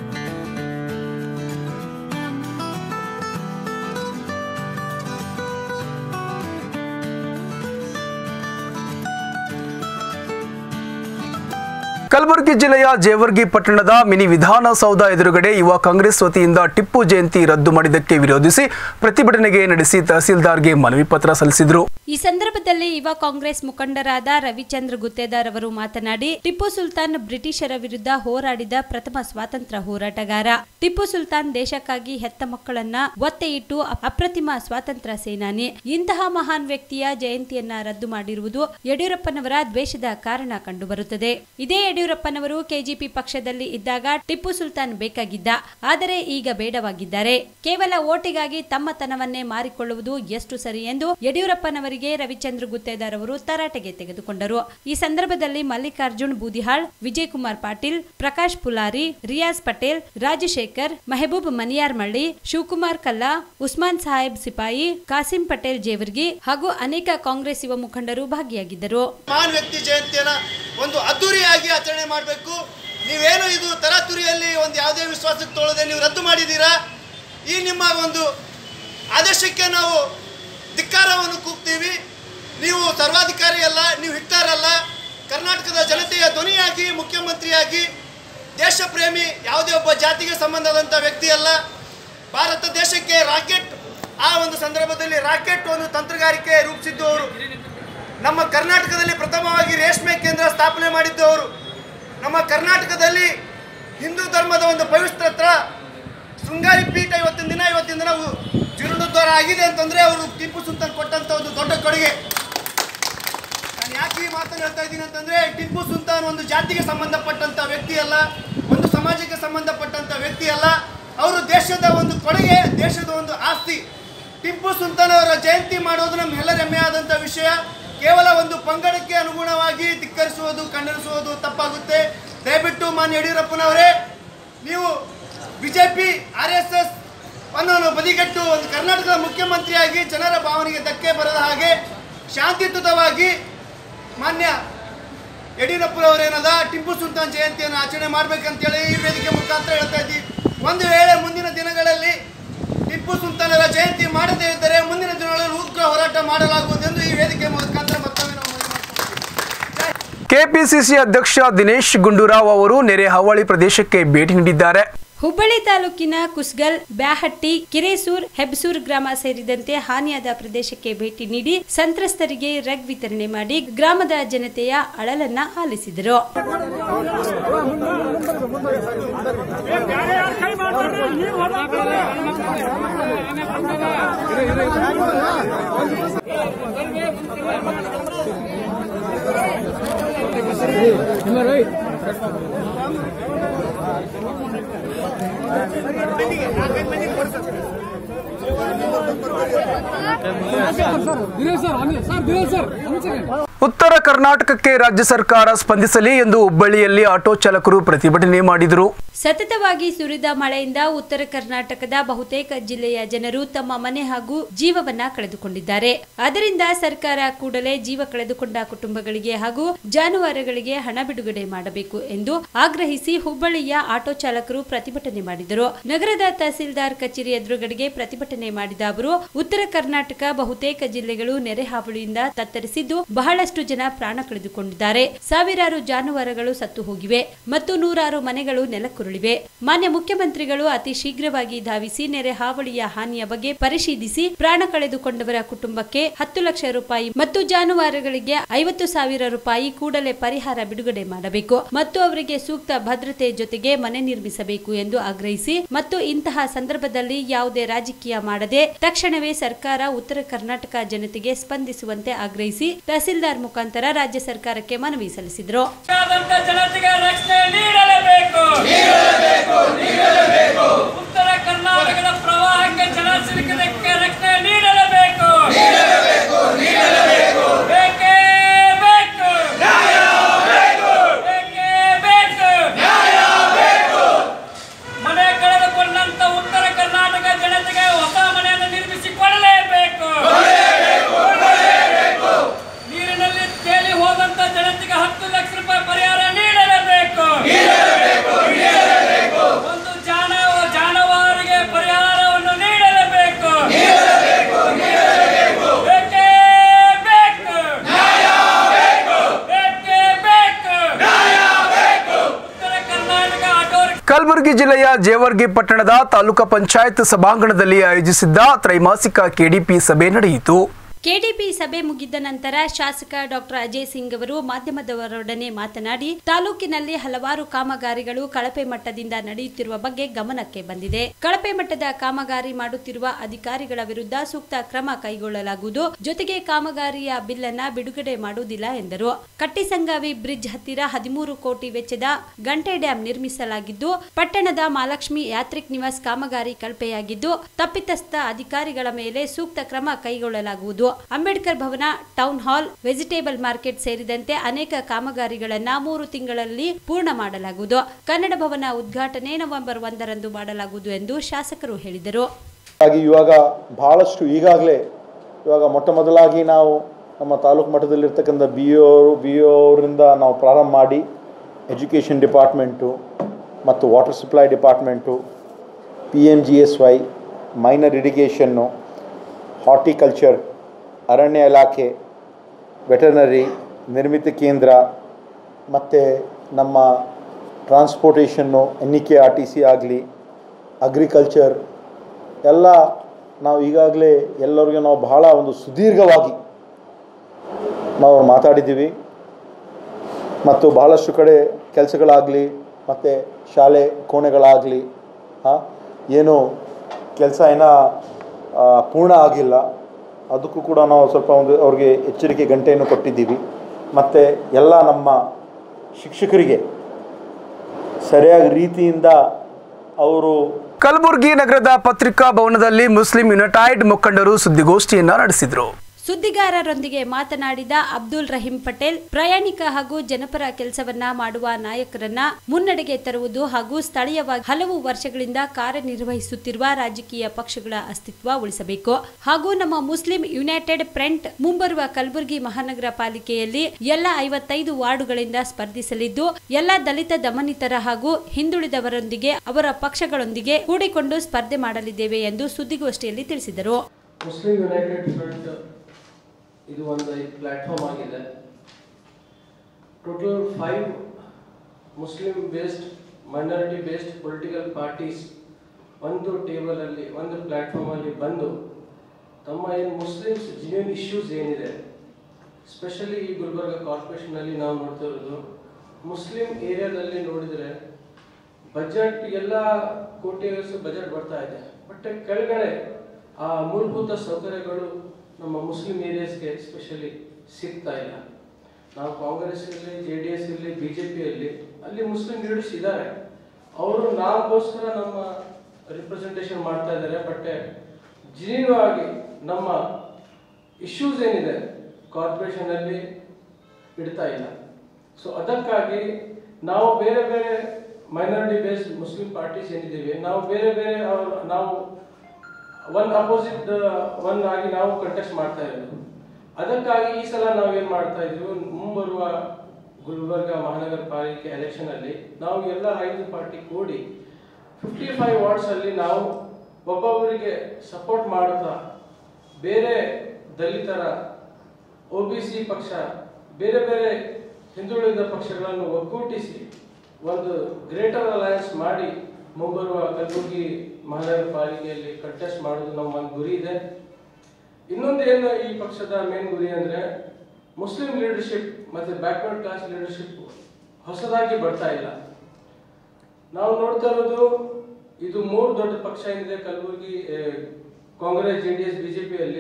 ಕಲಬುರಗಿ ಜಿಲ್ಲೆಯ ಜೇವರ್ಗಿ ಪಟ್ಟಣದ ಮಿನಿ ವಿಧಾನಸೌಧ ಎದುರುಗಡೆ ಯುವ ಕಾಂಗ್ರೆಸ್ ವತಿಯಿಂದ ಟಿಪ್ಪು ಜಯಂತಿ ರದ್ದು ಮಾಡಿದ್ದಕ್ಕೆ ವಿರೋಧಿಸಿ ಪ್ರತಿಭಟನೆಗೆ ನಡೆಸಿ ತಹಸೀಲ್ದಾರ್ಗೆ ಮನವಿ ಪತ್ರ ಸಲ್ಲಿಸಿದರು ಈ ಸಂದರ್ಭದಲ್ಲಿ ಯುವ ಕಾಂಗ್ರೆಸ್ ಮುಖಂಡರಾದ ರವಿಚಂದ್ರ ಗುತ್ತೇದಾರ್ ಅವರು ಮಾತನಾಡಿ ಟಿಪ್ಪು ಸುಲ್ತಾನ್ ಬ್ರಿಟಿಷರ ವಿರುದ್ಧ ಹೋರಾಡಿದ ಪ್ರಥಮ ಸ್ವಾತಂತ್ರ್ಯ ಹೋರಾಟಗಾರ ಟಿಪ್ಪು ಸುಲ್ತಾನ್ ದೇಶಕ್ಕಾಗಿ ಹೆತ್ತ ಮಕ್ಕಳನ್ನ ಒತ್ತೆ ಇಟ್ಟು ಅಪ್ರತಿಮ ಸ್ವಾತಂತ್ರ್ಯ ಸೇನಾನಿ ಇಂತಹ ಮಹಾನ್ ವ್ಯಕ್ತಿಯ ಜಯಂತಿಯನ್ನ ರದ್ದು ಮಾಡಿರುವುದು ಯಡಿಯೂರಪ್ಪನವರ ದ್ವೇಷದ ಕಾರಣ ಕಂಡುಬರುತ್ತದೆ ಇದೇ ಯಡಿಯೂರಪ್ಪನವರು ಕೆಜಿಪಿ ಪಕ್ಷದಲ್ಲಿ ಇದ್ದಾಗ ಟಿಪ್ಪು ಸುಲ್ತಾನ್ ಬೇಕಾಗಿದ್ದ ಆದರೆ ಈಗ ಬೇಡವಾಗಿದ್ದಾರೆ ಕೇವಲ ಓಟಿಗಾಗಿ ತಮ್ಮತನವನ್ನೇ ಮಾರಿಕೊಳ್ಳುವುದು ಎಷ್ಟು ಸರಿ ಎಂದು ಯಡಿಯೂರಪ್ಪನವರಿಗೆ ರವಿಚಂದ್ರ ಗುತ್ತೇದಾರ್ ಅವರು ತರಾಟೆಗೆ ತೆಗೆದುಕೊಂಡರು ಈ ಸಂದರ್ಭದಲ್ಲಿ ಮಲ್ಲಿಕಾರ್ಜುನ್ ಬೂದಿಹಾಳ್ ವಿಜಯ್ ಕುಮಾರ್ ಪಾಟೀಲ್ ಪ್ರಕಾಶ್ ಪುಲಾರಿ ರಿಯಾಜ್ ಪಟೇಲ್ ರಾಜಶೇಖರ್ ಮೆಹಬೂಬ್ ಮನಿಯಾರ್ ಮಳ್ಳಿ ಶಿವಕುಮಾರ್ ಕಲ್ಲಾ ಉಸ್ಮಾನ್ ಸಾಹೇಬ್ ಸಿಪಾಯಿ ಕಾಸಿಂ ಪಟೇಲ್ ಜೇವರ್ಗಿ ಹಾಗೂ ಅನೇಕ ಕಾಂಗ್ರೆಸ್ ಯುವ ಮುಖಂಡರು ಭಾಗಿಯಾಗಿದ್ದರು ಮಹಾನ್ ವ್ಯಕ್ತಿ ಜಯಂತಿಯನ್ನ ಒಂದು ಅದ್ದೂರಿಯಾಗಿ ಆಚರಣೆ ಮಾಡಬೇಕು ನೀವೇನು ಇದು ತರಾತುರಿಯಲ್ಲಿ ಒಂದು ಯಾವುದೇ ವಿಶ್ವಾಸಕ್ಕೆ ತೊಳದೆ ನೀವು ರದ್ದು ಮಾಡಿದ್ದೀರಾ ಈ ನಿಮ್ಮ ಒಂದು ಆದೇಶಕ್ಕೆ ನಾವು ಧಿಕ್ಕಾರವನ್ನು ಕೂಗ್ತೀವಿ ನೀವು ಸರ್ವಾಧಿಕಾರಿ ಅಲ್ಲ ನೀವು ಹಿಟ್ಟಾರಲ್ಲ ಕರ್ನಾಟಕದ ಜನತೆಯ ಧ್ವನಿಯಾಗಿ ಮುಖ್ಯಮಂತ್ರಿಯಾಗಿ ದೇಶ ಪ್ರೇಮಿ ಯಾವುದೇ ಒಬ್ಬ ಜಾತಿಗೆ ಸಂಬಂಧದಂಥ ವ್ಯಕ್ತಿ ಅಲ್ಲ ಭಾರತ ದೇಶಕ್ಕೆ ರಾಕೆಟ್ ಆ ಒಂದು ಸಂದರ್ಭದಲ್ಲಿ ರಾಕೆಟ್ ಒಂದು ತಂತ್ರಗಾರಿಕೆ ರೂಪಿಸಿದ್ದು ಅವರು ನಮ್ಮ ಕರ್ನಾಟಕದಲ್ಲಿ ಪ್ರಥಮವಾಗಿ ರೇಷ್ಮೆ ಕೇಂದ್ರ ಸ್ಥಾಪನೆ ಮಾಡಿದ್ದು ಅವರು ನಮ್ಮ ಕರ್ನಾಟಕದಲ್ಲಿ ಹಿಂದೂ ಧರ್ಮದ ಒಂದು ಪವಿತ್ರತ್ರ ಶೃಂಗಾರಿ ಪೀಠ ಇವತ್ತಿನ ದಿನ ಇವತ್ತಿನ ದಿನ ಉ- ಜೀರ್ಣೋದ್ಧಾರ ಆಗಿದೆ ಅಂತಂದ್ರೆ ಅವರು ಟಿಪ್ಪು ಸುಲ್ತಾನ್ ಕೊಟ್ಟಂತ ಒಂದು ದೊಡ್ಡ ಕೊಡುಗೆ ನಾನು ಯಾಕೆ ಈ ಮಾತನ್ನು ಹೇಳ್ತಾ ಇದ್ದೀನಿ ಅಂತಂದ್ರೆ ಟಿಪ್ಪು ಸುಲ್ತಾನ್ ಒಂದು ಜಾತಿಗೆ ಸಂಬಂಧಪಟ್ಟಂತ ವ್ಯಕ್ತಿ ಅಲ್ಲ ಒಂದು ಸಮಾಜಕ್ಕೆ ಸಂಬಂಧಪಟ್ಟಂತ ವ್ಯಕ್ತಿ ಅಲ್ಲ ಅವರು ದೇಶದ ಒಂದು ಕೊಡುಗೆ ದೇಶದ ಒಂದು ಆಸ್ತಿ ಟಿಪ್ಪು ಸುಲ್ತಾನ್ ಅವರ ಜಯಂತಿ ಮಾಡೋದು ನಮ್ಮೆಲ್ಲರ ಹೆಮ್ಮೆಯಾದಂಥ ವಿಷಯ ಕೇವಲ ಒಂದು ಪಂಗಡಕ್ಕೆ ಅನುಗುಣವಾಗಿ ಧಿಕ್ಕರಿಸುವುದು ಖಂಡನಿಸುವುದು ತಪ್ಪಾಗುತ್ತೆ ದಯವಿಟ್ಟು ಮಾನ್ಯ ಯಡಿಯೂರಪ್ಪನವರೇ ನೀವು ಬಿಜೆಪಿ ಆರ್ ಎಸ್ ಎಸ್ ಅನ್ನು ಬದಿಗಟ್ಟು ಒಂದು ಕರ್ನಾಟಕದ ಮುಖ್ಯಮಂತ್ರಿಯಾಗಿ ಜನರ ಭಾವನೆಗೆ ಧಕ್ಕೆ ಬರದ ಹಾಗೆ ಶಾಂತಿಯುತವಾಗಿ ಮಾನ್ಯ ಯಡಿಯೂರಪ್ಪನವರೇನದ ಟಿಪ್ಪು ಸುಲ್ತಾನ್ ಜಯಂತಿಯನ್ನು ಆಚರಣೆ ಮಾಡ್ಬೇಕಂತೇಳಿ ಈ ವೇದಿಕೆ ಮುಖಾಂತರ ಹೇಳ್ತಾ ಇದ್ದೀವಿ ಒಂದು ವೇಳೆ ಮುಂದಿನ ದಿನಗಳಲ್ಲಿ ಟಿಪ್ಪು ಸುಲ್ತಾನರ ಜಯಂತಿ ಮಾಡದೇ ಇದ್ದರೆ ಮುಂದಿನ ದಿನಗಳಲ್ಲಿ ಉಗ್ರ ಹೋರಾಟ ಮಾಡಲಾಗುವುದೆಂದು ಈ ವೇದಿಕೆ ಮುಖಾಂತರ ಮತ್ತೊಮ್ಮೆ ನಾವು ಕೆಪಿಸಿಸಿ ಅಧ್ಯಕ್ಷ ದಿನೇಶ್ ಗುಂಡೂರಾವ್ ಅವರು ನೆರೆ ಹಾವಳಿ ಪ್ರದೇಶಕ್ಕೆ ಭೇಟಿ ನೀಡಿದ್ದಾರೆ ಹುಬ್ಬಳ್ಳಿ ತಾಲೂಕಿನ ಕುಸ್ಗಲ್ ಬ್ಯಾಹಟ್ಟಿ ಕಿರೇಸೂರ್ ಹೆಬ್ಸೂರ್ ಗ್ರಾಮ ಸೇರಿದಂತೆ ಹಾನಿಯಾದ ಪ್ರದೇಶಕ್ಕೆ ಭೇಟಿ ನೀಡಿ ಸಂತ್ರಸ್ತರಿಗೆ ರಗ್ ವಿತರಣೆ ಮಾಡಿ ಗ್ರಾಮದ ಜನತೆಯ ಅಳಲನ್ನ ಆಲಿಸಿದರು ಉತ್ತರ ಕರ್ನಾಟಕಕ್ಕೆ ರಾಜ್ಯ ಸರ್ಕಾರ ಸ್ಪಂದಿಸಲಿ ಎಂದು ಹುಬ್ಬಳ್ಳಿಯಲ್ಲಿ ಆಟೋ ಚಾಲಕರು ಪ್ರತಿಭಟನೆ ಮಾಡಿದರು ಸತತವಾಗಿ ಸುರಿದ ಮಳೆಯಿಂದ ಉತ್ತರ ಕರ್ನಾಟಕದ ಬಹುತೇಕ ಜಿಲ್ಲೆಯ ಜನರು ತಮ್ಮ ಮನೆ ಹಾಗೂ ಜೀವವನ್ನ ಕಳೆದುಕೊಂಡಿದ್ದಾರೆ ಅದರಿಂದ ಸರ್ಕಾರ ಕೂಡಲೇ ಜೀವ ಕಳೆದುಕೊಂಡ ಕುಟುಂಬಗಳಿಗೆ ಹಾಗೂ ಜಾನುವಾರುಗಳಿಗೆ ಹಣ ಬಿಡುಗಡೆ ಮಾಡಬೇಕು ಎಂದು ಆಗ್ರಹಿಸಿ ಹುಬ್ಬಳ್ಳಿಯ ಆಟೋ ಚಾಲಕರು ಪ್ರತಿಭಟನೆ ಮಾಡಿದರು ನಗರದ ತಹಸೀಲ್ದಾರ್ ಕಚೇರಿ ಎದುರುಗಡೆಗೆ ಪ್ರತಿಭಟನೆ ಮಾಡಿದ ಅವರು ಉತ್ತರ ಕರ್ನಾಟಕ ಬಹುತೇಕ ಜಿಲ್ಲೆಗಳು ನೆರೆ ಹಾವಳಿಯಿಂದ ತತ್ತರಿಸಿದ್ದು ಬಹಳಷ್ಟು ಜನ ಪ್ರಾಣ ಕಳೆದುಕೊಂಡಿದ್ದಾರೆ ಸಾವಿರಾರು ಜಾನುವಾರುಗಳು ಸತ್ತು ಹೋಗಿವೆ ಮತ್ತು ನೂರಾರು ಮನೆಗಳು ನೆಲಕ್ಕುರುಳಿವೆ ಮಾನ್ಯ ಮುಖ್ಯಮಂತ್ರಿಗಳು ಅತಿ ಶೀಘ್ರವಾಗಿ ಧಾವಿಸಿ ನೆರೆ ಹಾವಳಿಯ ಹಾನಿಯ ಬಗ್ಗೆ ಪರಿಶೀಲಿಸಿ ಪ್ರಾಣ ಕಳೆದುಕೊಂಡವರ ಕುಟುಂಬಕ್ಕೆ ಹತ್ತು ಲಕ್ಷ ರೂಪಾಯಿ ಮತ್ತು ಜಾನುವಾರುಗಳಿಗೆ ಐವತ್ತು ಸಾವಿರ ರೂಪಾಯಿ ಕೂಡಲೇ ಪರಿಹಾರ ಬಿಡುಗಡೆ ಮಾಡಬೇಕು ಮತ್ತು ಅವರಿಗೆ ಸೂಕ್ತ ಭದ್ರತೆ ಜೊತೆಗೆ ಮನೆ ನಿರ್ಮಿಸಬೇಕು ಎಂದು ಆಗ್ರಹಿಸಿ ಮತ್ತು ಇಂತಹ ಸಂದರ್ಭದಲ್ಲಿ ಯಾವುದೇ ರಾಜಕೀಯ ಮಾಡದೆ ತಕ್ಷಣವೇ ಸರ್ಕಾರ ಉತ್ತರ ಕರ್ನಾಟಕ ಜನತೆಗೆ ಸ್ಪಂದಿಸುವಂತೆ ಆಗ್ರಹಿಸಿ ತಹಸೀಲ್ದಾರ್ ಮುಖಾಂತರ ರಾಜ್ಯ ಸರ್ಕಾರಕ್ಕೆ ಮನವಿ ಸಲ್ಲಿಸಿದರು ಜನತೆಗೆ ರಕ್ಷಣೆ ನೀಡಲೇಬೇಕು ನೀಡಲೇಬೇಕು ನೀಡಲೇಬೇಕು ಉತ್ತರ ಕರ್ನಾಟಕದ ಪ್ರವಾಹಕ್ಕೆ ಜನ ಸಿಲುಕಿದಕ್ಕೆ ರಕ್ಷಣೆ ನೀಡಲೇಬೇಕು ನೀಡಲೇಬೇಕು ನೀಡಲೇಬೇಕು ಬೇಕೇ ಬೇಕು ನ್ಯಾಯ ಬೇಕು ಬೇಕೇ ಬೇಕು ನ್ಯಾಯ ಬೇಕು ಮನೆ ಕಳೆದುಕೊಂಡಂತ ಉತ್ತರ ಕರ್ನಾಟಕ ಜನತೆಗೆ ಹೊಸ ಮನೆಯನ್ನು ನಿರ್ಮಿಸಿ ಕೊಡಲೇಬೇಕು ನೀರಿನಲ್ಲಿ ತೇಲಿ ಹೋದಂತ ಜನತೆಗೆ ಹತ್ತು ಲಕ್ಷ ರೂಪಾಯಿ ಪರಿಹಾರ ನೀಡಲೇಬೇಕು ಒಂದು ಜಾನ ಜಾನುವಾರಿಗೆ ಪರಿಹಾರವನ್ನು ನೀಡಲೇಬೇಕು ಬೇಕೇ ಬೇಕು ಬೇಕೇ ಬೇಕು ಉತ್ತರ ಕರ್ನಾಟಕ ಆಟೋ ಕಲಬುರಗಿ ಜಿಲ್ಲೆಯ ಜೇವರ್ಗಿ ಪಟ್ಟಣದ ತಾಲೂಕಾ ಪಂಚಾಯತ್ ಸಭಾಂಗಣದಲ್ಲಿ ಆಯೋಜಿಸಿದ್ದ ತ್ರೈಮಾಸಿಕ ಕೆಡಿಪಿ ಸಭೆ ನಡೆಯಿತು ಕೆಡಿಪಿ ಸಭೆ ಮುಗಿದ ನಂತರ ಶಾಸಕ ಡಾಕ್ಟರ್ ಅಜಯ್ ಸಿಂಗ್ ಅವರು ಮಾಧ್ಯಮದವರೊಡನೆ ಮಾತನಾಡಿ ತಾಲೂಕಿನಲ್ಲಿ ಹಲವಾರು ಕಾಮಗಾರಿಗಳು ಕಳಪೆ ಮಟ್ಟದಿಂದ ನಡೆಯುತ್ತಿರುವ ಬಗ್ಗೆ ಗಮನಕ್ಕೆ ಬಂದಿದೆ ಕಳಪೆ ಮಟ್ಟದ ಕಾಮಗಾರಿ ಮಾಡುತ್ತಿರುವ ಅಧಿಕಾರಿಗಳ ವಿರುದ್ಧ ಸೂಕ್ತ ಕ್ರಮ ಕೈಗೊಳ್ಳಲಾಗುವುದು ಜೊತೆಗೆ ಕಾಮಗಾರಿಯ ಬಿಲ್ ಅನ್ನ ಬಿಡುಗಡೆ ಮಾಡುವುದಿಲ್ಲ ಎಂದರು ಕಟ್ಟಿಸಂಗಾವಿ ಬ್ರಿಡ್ಜ್ ಹತ್ತಿರ ಹದಿಮೂರು ಕೋಟಿ ವೆಚ್ಚದ ಗಂಟೆ ಡ್ಯಾಂ ನಿರ್ಮಿಸಲಾಗಿದ್ದು ಪಟ್ಟಣದ ಮಹಾಲಕ್ಷ್ಮಿ ಯಾತ್ರಿಕ್ ನಿವಾಸ್ ಕಾಮಗಾರಿ ಕಳಪೆಯಾಗಿದ್ದು ತಪ್ಪಿತಸ್ಥ ಅಧಿಕಾರಿಗಳ ಮೇಲೆ ಸೂಕ್ತ ಕ್ರಮ ಕೈಗೊಳ್ಳಲಾಗುವುದು ಅಂಬೇಡ್ಕರ್ ಭವನ ಟೌನ್ ಹಾಲ್ ವೆಜಿಟೇಬಲ್ ಮಾರ್ಕೆಟ್ ಸೇರಿದಂತೆ ಅನೇಕ ಕಾಮಗಾರಿಗಳನ್ನ ಮೂರು ತಿಂಗಳಲ್ಲಿ ಪೂರ್ಣ ಮಾಡಲಾಗುವುದು ಕನ್ನಡ ಭವನ ಉದ್ಘಾಟನೆ ನವೆಂಬರ್ ಒಂದರಂದು ಮಾಡಲಾಗುವುದು ಎಂದು ಶಾಸಕರು ಹೇಳಿದರು ಹಾಗಾಗಿ ಇವಾಗ ಭಾಳಷ್ಟು ಈಗಾಗಲೇ ಇವಾಗ ಮೊಟ್ಟ ಮೊದಲಾಗಿ ನಾವು ನಮ್ಮ ತಾಲೂಕು ಮಟ್ಟದಲ್ಲಿರ್ತಕ್ಕಂಥ ಬಿ ಒ ಬಿ ಒ ಅವರಿಂದ ನಾವು ಪ್ರಾರಂಭ ಮಾಡಿ ಎಜುಕೇಷನ್ ಡಿಪಾರ್ಟ್ಮೆಂಟು ಮತ್ತು water supply department P M G S Y minor ಇರಿಗೇಷನ್ನು ಹಾರ್ಟಿಕಲ್ಚರ್ ಅರಣ್ಯ ಇಲಾಖೆ ವೆಟರ್ನರಿ ನಿರ್ಮಿತ ಕೇಂದ್ರ ಮತ್ತು ನಮ್ಮ ಟ್ರಾನ್ಸ್ಪೋರ್ಟೇಷನ್ನು N E K R T C ಆಗಲಿ ಅಗ್ರಿಕಲ್ಚರ್ ಎಲ್ಲ ನಾವು ಈಗಾಗಲೇ ಎಲ್ಲರಿಗೂ ನಾವು ಬಹಳ ಒಂದು ಸುದೀರ್ಘವಾಗಿ ನಾವು ಮಾತಾಡಿದ್ದೀವಿ ಮತ್ತು ಬಹಳಷ್ಟು ಕಡೆ ಕೆಲಸಗಳಾಗಲಿ ಮತ್ತು ಶಾಲೆ ಕೋಣೆಗಳಾಗಲಿ ಹಾಂ ಏನು ಕೆಲಸ ಏನೋ ಆ, ಪೂರ್ಣ ಆಗಿಲ್ಲ ಅದಕ್ಕೂ ಕೂಡ ನಾವು ಸ್ವಲ್ಪ ಒಂದು ಅವ್ರಿಗೆ ಎಚ್ಚರಿಕೆ ಗಂಟೆಯನ್ನು ಕೊಟ್ಟಿದ್ದೀವಿ ಮತ್ತು ಎಲ್ಲ ನಮ್ಮ ಶಿಕ್ಷಕರಿಗೆ ಸರಿಯಾದ ರೀತಿಯಿಂದ ಅವರು ಕಲಬುರಗಿ ನಗರದ ಪತ್ರಿಕಾ ಭವನದಲ್ಲಿ ಮುಸ್ಲಿಂ ಯುನೈಟೆಡ್ ಮುಖಂಡರು ಸುದ್ದಿಗೋಷ್ಠಿಯನ್ನ ನಡೆಸಿದರು ಸುದ್ದಿಗಾರರೊಂದಿಗೆ ಮಾತನಾಡಿದ ಅಬ್ದುಲ್ ರಹೀಂ ಪಟೇಲ್ ಪ್ರಯಾಣಿಕ ಹಾಗೂ ಜನಪರ ಕೆಲಸವನ್ನ ಮಾಡುವ ನಾಯಕರನ್ನ ಮುನ್ನಡೆಗೆ ತರುವುದು ಹಾಗೂ ಸ್ಥಳೀಯವಾಗಿ ಹಲವು ವರ್ಷಗಳಿಂದ ಕಾರ್ಯನಿರ್ವಹಿಸುತ್ತಿರುವ ರಾಜಕೀಯ ಪಕ್ಷಗಳ ಅಸ್ತಿತ್ವ ಉಳಿಸಬೇಕು ಹಾಗೂ ನಮ್ಮ ಮುಸ್ಲಿಂ ಯುನೈಟೆಡ್ ಫ್ರಂಟ್ ಮುಂಬರುವ ಕಲಬುರಗಿ ಮಹಾನಗರ ಪಾಲಿಕೆಯಲ್ಲಿ ಎಲ್ಲ ಐವತ್ತೈದು ವಾರ್ಡುಗಳಿಂದ ಸ್ಪರ್ಧಿಸಲಿದ್ದು ಎಲ್ಲ ದಲಿತ ದಮನಿತರ ಹಾಗೂ ಹಿಂದುಳಿದವರೊಂದಿಗೆ ಅವರ ಪಕ್ಷಗಳೊಂದಿಗೆ ಕೂಡಿಕೊಂಡು ಸ್ಪರ್ಧೆ ಮಾಡಲಿದ್ದೇವೆ ಎಂದು ಸುದ್ದಿಗೋಷ್ಠಿಯಲ್ಲಿ ತಿಳಿಸಿದರು ಮುಸ್ಲಿಂ ಯುನೈಟೆಡ್ ಫ್ರಂಟ್ ಇದು ಒಂದು ಪ್ಲಾಟ್ಫಾರ್ಮ್ ಆಗಿದೆ total five Muslim based minority based political parties ಒಂದು ಟೇಬಲಲ್ಲಿ ಒಂದು ಪ್ಲ್ಯಾಟ್ಫಾರ್ಮಲ್ಲಿ ಬಂದು ತಮ್ಮ ಏನು ಮುಸ್ಲಿಮ್ಸ್ ಜಿನ್ಯೂನ್ ಇಶ್ಯೂಸ್ ಏನಿದೆ ಸ್ಪೆಷಲಿ ಈ ಗುಲ್ಬರ್ಗ ಕಾರ್ಪೊರೇಷನಲ್ಲಿ ನಾವು ನೋಡ್ತಾ ಇರೋದು ಮುಸ್ಲಿಂ ಏರಿಯಾದಲ್ಲಿ ನೋಡಿದರೆ ಬಜೆಟ್ ಎಲ್ಲ ಕೋಟಿಯಷ್ಟು ಬಜೆಟ್ ಬರ್ತಾ ಇದೆ ಬಟ್ ಕೆಳಗಡೆ ಆ ಮೂಲಭೂತ ಸೌಕರ್ಯಗಳು ನಮ್ಮ ಮುಸ್ಲಿಂ ಏರಿಯಾಸ್ಗೆ ಸ್ಪೆಷಲಿ ಸಿಗ್ತಾ ಇಲ್ಲ ನಾವು ಕಾಂಗ್ರೆಸ್ ಇರಲಿ ಜೆ ಡಿ ಎಸ್ ಇರಲಿ ಬಿ ಜೆ ಪಿಯಲ್ಲಿ ಅಲ್ಲಿ ಮುಸ್ಲಿಂ ಲೀಡರ್ಸ್ ಇದ್ದಾರೆ ಅವರು ನಾಮಗೋಸ್ಕರ ನಮ್ಮ ರಿಪ್ರೆಸೆಂಟೇಷನ್ ಮಾಡ್ತಾ ಇದ್ದಾರೆ ಬಟ್ ಜೀವವಾಗಿ ನಮ್ಮ ಇಶ್ಯೂಸ್ ಏನಿದೆ ಕಾರ್ಪೊರೇಷನ್ ಅಲ್ಲಿ ಇಡ್ತಾ ಇಲ್ಲ ಸೊ ಅದಕ್ಕಾಗಿ ನಾವು ಬೇರೆ ಬೇರೆ ಮೈನಾರಿಟಿ ಬೇಸ್ಡ್ ಮುಸ್ಲಿಂ ಪಾರ್ಟೀಸ್ ಏನಿದ್ದೀವಿ ನಾವು ಬೇರೆ ಬೇರೆ ಅವ್ರ ನಾವು ಒನ್ ಅಪೋಸಿಟ್ ಒನ್ ಆಗಿ ನಾವು ಕಂಟೆಸ್ಟ್ ಮಾಡ್ತಾ ಇರೋದು ಅದಕ್ಕಾಗಿ ಈ ಸಲ ನಾವು ಏನ್ ಮಾಡ್ತಾ ಇದ್ವಿ ಮುಂಬರುವ ಗುಲ್ಬರ್ಗ ಮಹಾನಗರ ಪಾಲಿಕೆ ಎಲೆಕ್ಷನ್ ಅಲ್ಲಿ ನಾವು ಎಲ್ಲ ಐದು ಪಾರ್ಟಿ ಕೂಡಿ ಫಿಫ್ಟಿ ಫೈವ್ ವಾರ್ಡ್ಸ್ ಅಲ್ಲಿ ನಾವು ಒಬ್ಬೊಬ್ಬರಿಗೆ ಸಪೋರ್ಟ್ ಮಾಡುತ್ತಾ ಬೇರೆ ದಲಿತರ ಒ ಬಿ ಸಿ ಪಕ್ಷ ಬೇರೆ ಬೇರೆ ಹಿಂದುಳಿದ ಪಕ್ಷಗಳನ್ನು ಒಗ್ಗೂಡಿಸಿ ಒಂದು ಗ್ರೇಟರ್ ಅಲಯನ್ಸ್ ಮಾಡಿ ಮುಂಬರುವ ಕಲಬುರಗಿ ಮಹಾನಗರ ಪಾಲಿಕೆಯಲ್ಲಿ ಕಂಟೆಸ್ಟ್ ಮಾಡೋದು ನಮ್ಮ ಒಂದು ಗುರಿ ಇದೆ ಇನ್ನೊಂದು ಏನು ಈ ಪಕ್ಷದ ಮೇನ್ ಗುರಿ ಅಂದ್ರೆ ಮುಸ್ಲಿಂ ಲೀಡರ್ಶಿಪ್ ಮತ್ತೆ ಬ್ಯಾಕ್ವರ್ಡ್ ಕ್ಲಾಸ್ ಲೀಡರ್ಶಿಪ್ ಹೊಸದಾಗಿ ಬರ್ತಾ ಇಲ್ಲ ನಾವು ನೋಡ್ತಾ ಇರೋದು ಇದು ಮೂರು ದೊಡ್ಡ ಪಕ್ಷ ಏನಿದೆ ಕಲಬುರಗಿ ಆ, ಕಾಂಗ್ರೆಸ್ ಜೆ ಡಿ ಎಸ್ ಬಿಜೆಪಿಯಲ್ಲಿ